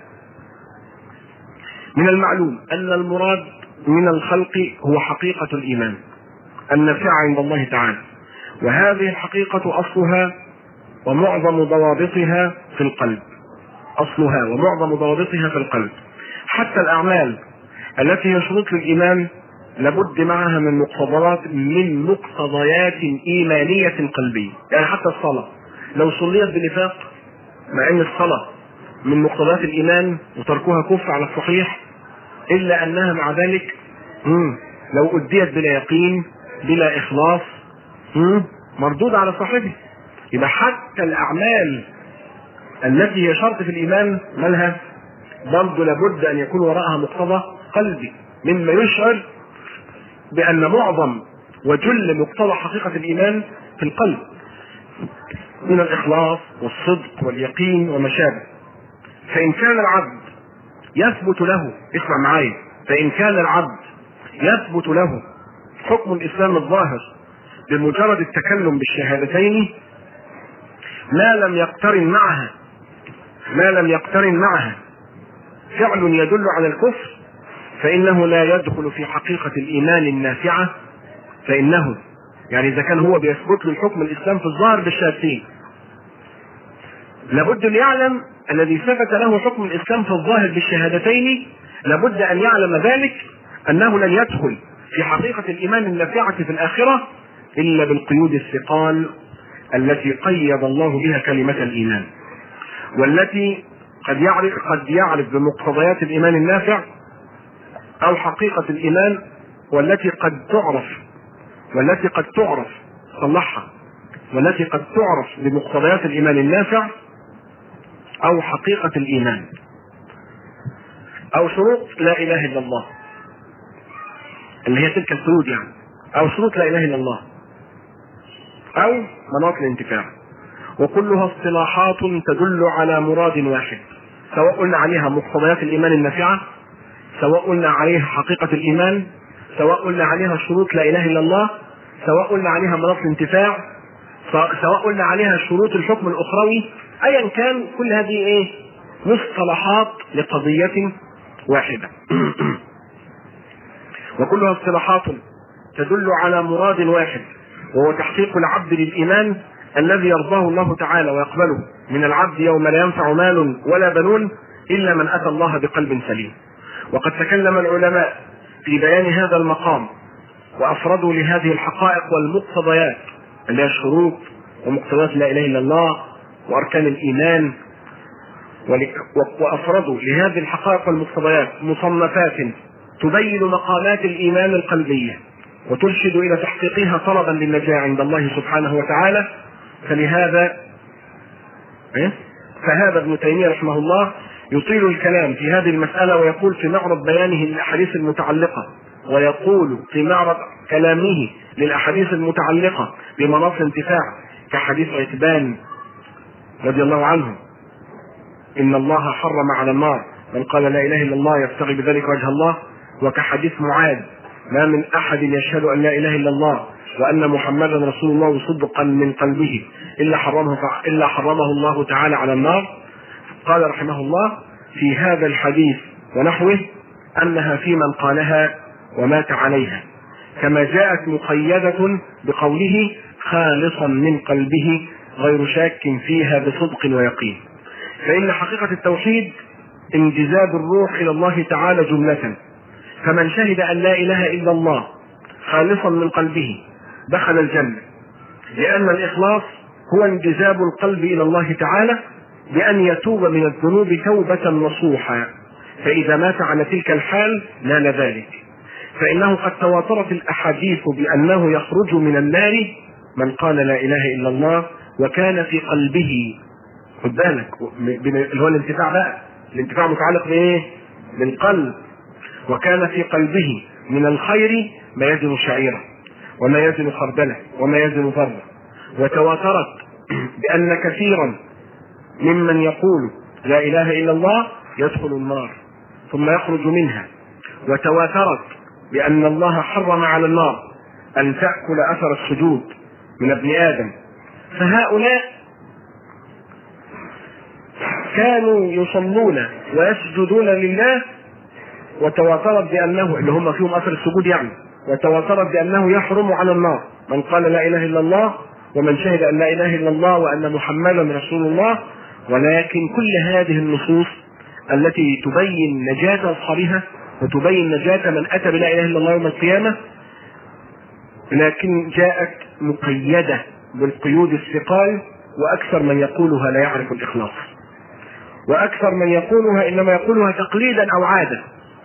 من المعلوم ان المراد من الخلق هو حقيقة الإيمان النافعة عند الله تعالى وهذه الحقيقة أصلها ومعظم ضوابطها في القلب أصلها ومعظم ضوابطها في القلب حتى الأعمال التي هي شروط للإيمان لابد معها من مقتضيات من مقتضيات إيمانية قلبية يعني حتى الصلاة لو صليت بنفاق مع أن الصلاة من مقتضيات الإيمان وتركها كفر على الصحيح إلا أنها مع ذلك مم. لو أديت بلا يقين بلا إخلاص مم. مردود على صاحبه يبقى حتى الأعمال التي هي شرط في الإيمان مالها برضه لابد أن يكون وراءها مقتضى قلبي مما يشعر بأن معظم وجل مقتضى حقيقة الإيمان في القلب من الإخلاص والصدق واليقين وما شابه فإن كان العبد يثبت له اسمع معايا فإن كان العبد يثبت له حكم الإسلام الظاهر بمجرد التكلم بالشهادتين ما لم يقترن معها ما لم يقترن معها فعل يدل على الكفر فإنه لا يدخل في حقيقة الإيمان النافعة فإنه يعني إذا كان هو بيثبت له الحكم الإسلام في الظاهر بالشهادتين لابد أن يعلم الذي ثبت له حكم الإسلام في الظاهر بالشهادتين لابد أن يعلم ذلك أنه لن يدخل في حقيقة الإيمان النافعة في الآخرة إلا بالقيود الثقال التي قيد الله بها كلمة الإيمان والتي قد يعرف قد يعرف بمقتضيات الإيمان النافع أو حقيقة الإيمان والتي قد تعرف والتي قد تعرف صلحها والتي قد تعرف بمقتضيات الإيمان النافع أو حقيقة الإيمان أو شروط لا إله إلا الله اللي هي تلك القيود يعني أو شروط لا إله إلا الله أو مناط الانتفاع وكلها اصطلاحات تدل على مراد واحد سواء قلنا عليها مقتضيات الإيمان النافعة سواء قلنا عليها حقيقة الإيمان سواء قلنا عليها شروط لا إله إلا الله سواء قلنا عليها مناط الانتفاع سواء قلنا عليها شروط الحكم الأخروي أيا كان كل هذه إيه مصطلحات لقضية واحدة وكلها اصطلاحات تدل على مراد واحد وهو تحقيق العبد للإيمان الذي يرضاه الله تعالى ويقبله من العبد يوم لا ينفع مال ولا بنون إلا من أتى الله بقلب سليم وقد تكلم العلماء في بيان هذا المقام وأفردوا لهذه الحقائق والمقتضيات اللي هي الشروط ومقتضيات لا إله إلا الله وأركان الإيمان وأفردوا لهذه الحقائق والمقتضيات مصنفات تبين مقامات الإيمان القلبية وترشد إلى تحقيقها طلبا للنجاة عند الله سبحانه وتعالى فلهذا إيه؟ فهذا ابن تيمية رحمه الله يطيل الكلام في هذه المسألة ويقول في معرض بيانه للأحاديث المتعلقة ويقول في معرض كلامه للأحاديث المتعلقة بمناص انتفاع كحديث عتبان رضي الله عنه إن الله حرم على النار من قال لا إله إلا الله يبتغي بذلك وجه الله وكحديث معاذ ما من أحد يشهد أن لا إله إلا الله وأن محمدا رسول الله صدقا من قلبه إلا حرمه إلا حرمه الله تعالى على النار قال رحمه الله في هذا الحديث ونحوه أنها في من قالها ومات عليها كما جاءت مقيدة بقوله خالصا من قلبه غير شاك فيها بصدق ويقين فإن حقيقة التوحيد انجذاب الروح إلى الله تعالى جملة فمن شهد أن لا إله إلا الله خالصا من قلبه دخل الجنة لأن الإخلاص هو انجذاب القلب إلى الله تعالى بأن يتوب من الذنوب توبة نصوحا فإذا مات على تلك الحال نال ذلك فإنه قد تواترت الأحاديث بأنه يخرج من النار من قال لا إله إلا الله وكان في قلبه خد بالك اللي هو الانتفاع بقى الانتفاع متعلق بايه؟ بالقلب وكان في قلبه من الخير ما يزن شعيرا وما يزن خردله وما يزن ذره وتواترت بأن كثيرا ممن يقول لا إله إلا الله يدخل النار ثم يخرج منها وتواترت بأن الله حرم على النار أن تأكل أثر السجود من ابن آدم فهؤلاء كانوا يصلون ويسجدون لله وتواترت بأنه اللي هم فيهم أثر السجود يعني وتواترت بأنه يحرم على النار من قال لا إله إلا الله ومن شهد أن لا إله إلا الله وأن محمدا رسول الله ولكن كل هذه النصوص التي تبين نجاة أصحابها وتبين نجاة من أتى بلا إله إلا الله يوم القيامة لكن جاءت مقيدة بالقيود الثقال وأكثر من يقولها لا يعرف الإخلاص وأكثر من يقولها إنما يقولها تقليدا أو عادة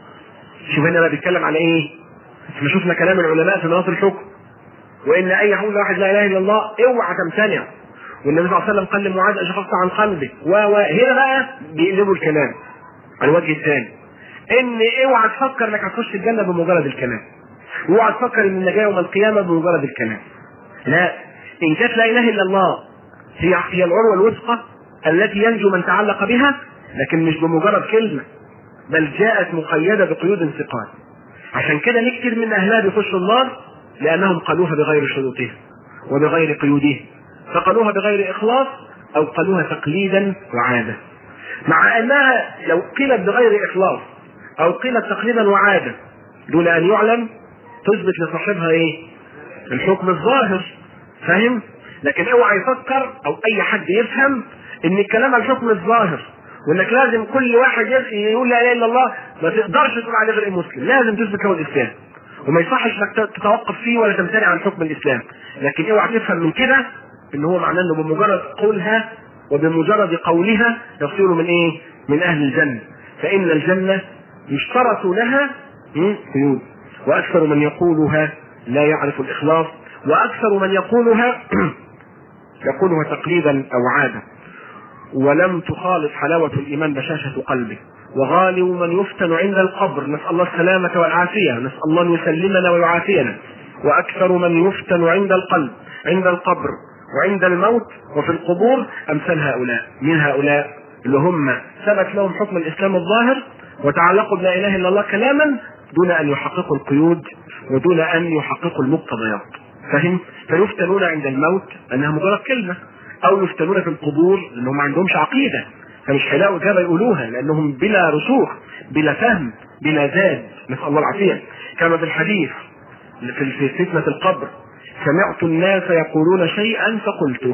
شوف هنا بقى بيتكلم على إيه؟ احنا شفنا كلام العلماء في مناط الحكم وإن أي حول واحد لا إله إلا الله اوعى تمتنع والنبي صلى الله عليه وسلم قال لمعاذ اشفقت عن قلبك و هنا بقى بيقلبوا الكلام على الوجه الثاني ان اوعى تفكر انك هتخش الجنه بمجرد الكلام اوعى تفكر ان النجاه يوم القيامه بمجرد الكلام لا ان كانت لا اله الا الله هي هي العروه الوثقى التي ينجو من تعلق بها لكن مش بمجرد كلمه بل جاءت مقيده بقيود ثقال عشان كده نكتر من اهلها بيخشوا النار لانهم قالوها بغير شروطها وبغير قيودها فقالوها بغير اخلاص او قالوها تقليدا وعاده مع انها لو قيلت بغير اخلاص او قيلت تقليدا وعاده دون ان يعلم تثبت لصاحبها ايه الحكم الظاهر فاهم لكن اوعى يفكر او اي حد يفهم ان الكلام على الحكم الظاهر وانك لازم كل واحد يقول لا اله الا الله ما تقدرش تقول عليه غير مسلم لازم تثبت له الاسلام وما يصحش انك تتوقف فيه ولا تمتنع عن حكم الاسلام لكن اوعى تفهم من كده ان هو معناه انه بمجرد قولها وبمجرد قولها يصير من ايه؟ من اهل الجنه فان الجنه يشترط لها قيود واكثر من يقولها لا يعرف الاخلاص واكثر من يقولها يقولها تقليدا او عاده ولم تخالط حلاوه الايمان بشاشه قلبه وغالب من يفتن عند القبر نسال الله السلامه والعافيه نسال الله ان يسلمنا ويعافينا واكثر من يفتن عند القلب عند القبر وعند الموت وفي القبور امثال هؤلاء من هؤلاء اللي هم ثبت لهم حكم الاسلام الظاهر وتعلقوا بلا اله الا الله كلاما دون ان يحققوا القيود ودون ان يحققوا المقتضيات فهم فيفتنون عند الموت انها مجرد كلمه او يفتنون في القبور لانهم ما عندهمش عقيده فمش هيلاقوا اجابه يقولوها لانهم بلا رسوخ بلا فهم بلا زاد نسال الله العافيه كما في الحديث في فتنه القبر سمعت الناس يقولون شيئا فقلته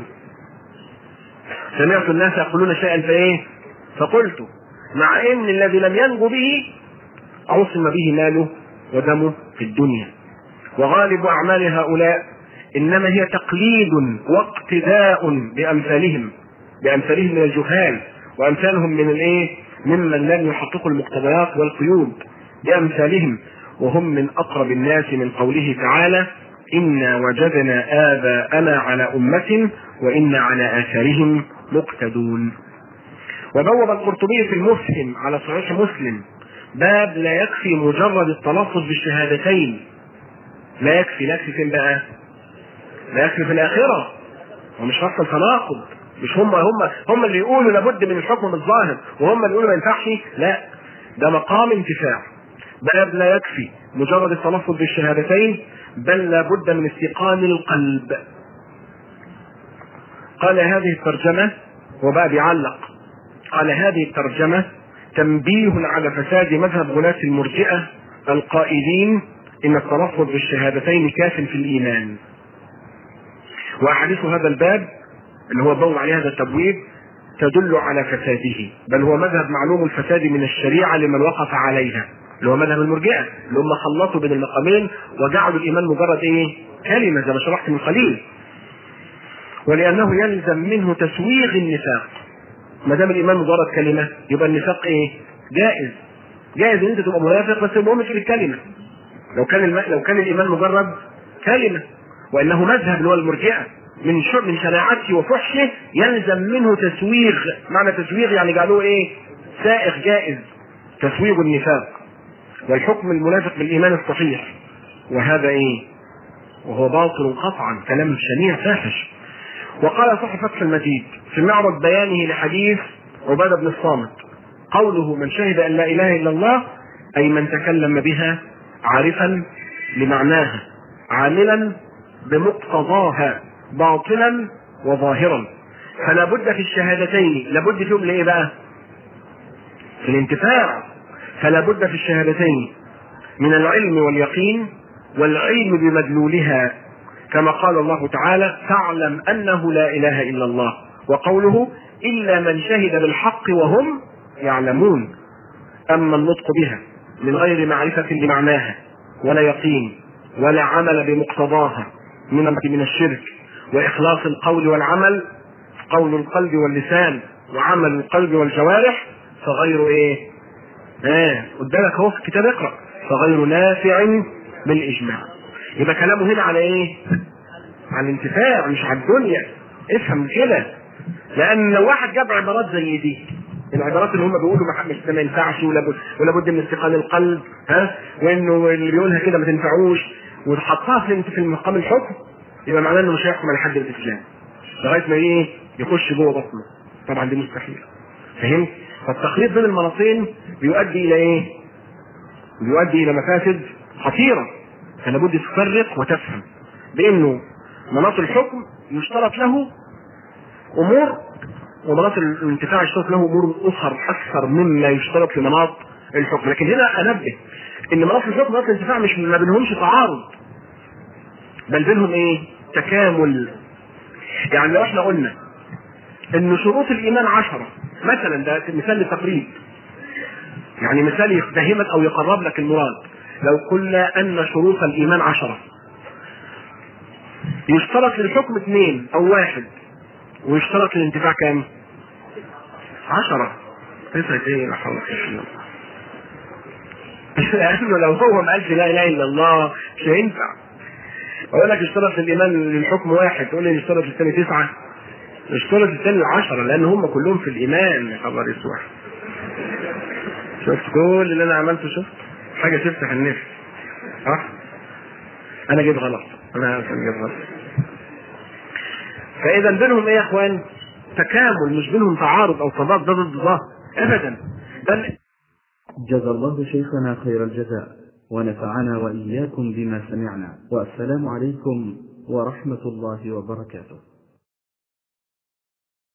سمعت الناس يقولون شيئا فايه فقلت مع ان الذي لم ينجو به عصم به ماله ودمه في الدنيا وغالب اعمال هؤلاء انما هي تقليد واقتداء بامثالهم بامثالهم من الجهال وامثالهم من الايه ممن لم يحققوا المقتضيات والقيود بامثالهم وهم من اقرب الناس من قوله تعالى إنا وجدنا آباءنا على أمة وإنا على آثارهم مقتدون وبوب القرطبي في المفهم على صحيح مسلم باب لا يكفي مجرد التلفظ بالشهادتين لا يكفي لا يكفي فين بقى؟ لا يكفي في الآخرة ومش حصل تناقض مش هم هم هم اللي يقولوا لابد من الحكم الظاهر وهم اللي يقولوا ما ينفعش لا ده مقام انتفاع باب لا يكفي مجرد التلفظ بالشهادتين بل لابد من استيقان القلب قال هذه الترجمة وبقى بيعلق قال هذه الترجمة تنبيه على فساد مذهب غلاة المرجئة القائلين إن التلفظ بالشهادتين كاف في الإيمان وأحاديث هذا الباب اللي هو بوم عليه هذا التبويب تدل على فساده بل هو مذهب معلوم الفساد من الشريعة لمن وقف عليها اللي هو مذهب المرجئة اللي هم خلطوا بين المقامين وجعلوا الإيمان مجرد إيه؟ كلمة زي ما شرحت من قليل ولأنه يلزم منه تسويغ النفاق ما دام الإيمان مجرد كلمة يبقى النفاق إيه؟ جائز جائز إن أنت تبقى منافق بس المهم في الكلمة لو كان الم... لو كان الإيمان مجرد كلمة وإنه مذهب اللي هو المرجئة من ش... من شناعته وفحشه يلزم منه تسويغ معنى تسويغ يعني جعلوه ايه سائغ جائز تسويغ النفاق والحكم المنافق بالايمان الصحيح وهذا ايه وهو باطل قطعا كلام شنيع فاحش وقال صاحب فتح المجيد في معرض بيانه لحديث عبادة بن الصامت قوله من شهد ان لا اله الا الله اي من تكلم بها عارفا لمعناها عاملا بمقتضاها باطلا وظاهرا فلا بد في الشهادتين لابد فيهم لايه بقى في الانتفاع فلا بد في الشهادتين من العلم واليقين والعلم بمدلولها كما قال الله تعالى فاعلم انه لا اله الا الله وقوله الا من شهد بالحق وهم يعلمون اما النطق بها من غير معرفه لمعناها ولا يقين ولا عمل بمقتضاها من من الشرك واخلاص القول والعمل قول القلب واللسان وعمل القلب والجوارح فغير ايه؟ اه قدامك اهو في الكتاب اقرا فغير نافع بالاجماع يبقى كلامه هنا على ايه؟ على الانتفاع مش على الدنيا افهم كده لان لو واحد جاب عبارات زي دي العبارات اللي هم بيقولوا ما ما ينفعش ولا بد ولا بد من استقال القلب ها وانه اللي بيقولها كده ما تنفعوش وتحطها في في مقام الحكم يبقى معناه انه مش هيحكم على حد الاسلام لغايه ما ايه يخش جوه بطنه طبعا دي مستحيل فهمت فالتخليط بين المناطين بيؤدي الى ايه بيؤدي الى مفاسد خطيره فلا بد تفرق وتفهم بانه مناط الحكم يشترط له امور ومناط الانتفاع يشترط له امور اخر اكثر مما يشترط لمناط الحكم لكن هنا انبه ان مناط الحكم ومناط الانتفاع مش ما بينهمش تعارض بل بينهم ايه تكامل يعني لو احنا قلنا ان شروط الايمان عشرة مثلا ده مثال للتقريب يعني مثال يفهمك او يقرب لك المراد لو قلنا ان شروط الايمان عشرة يشترط للحكم اثنين او واحد ويشترط للانتفاع كام عشرة تسعة ايه لا حول ولا قوة لانه لو هو ما قالش لا اله الا الله مش هينفع اقول لك اشترط الايمان للحكم واحد تقول لي اشترط الثاني تسعه اشترط الثاني العشرة لان هم كلهم في الايمان يا خبر اسود شفت كل اللي انا عملته شفت حاجه تفتح النفس صح انا جيت غلط انا جيت غلط فاذا بينهم ايه يا اخوان تكامل مش بينهم تعارض او تضاد ده ضد ده ابدا بل جزا الله شيخنا خير الجزاء ونفعنا وإياكم بما سمعنا والسلام عليكم ورحمة الله وبركاته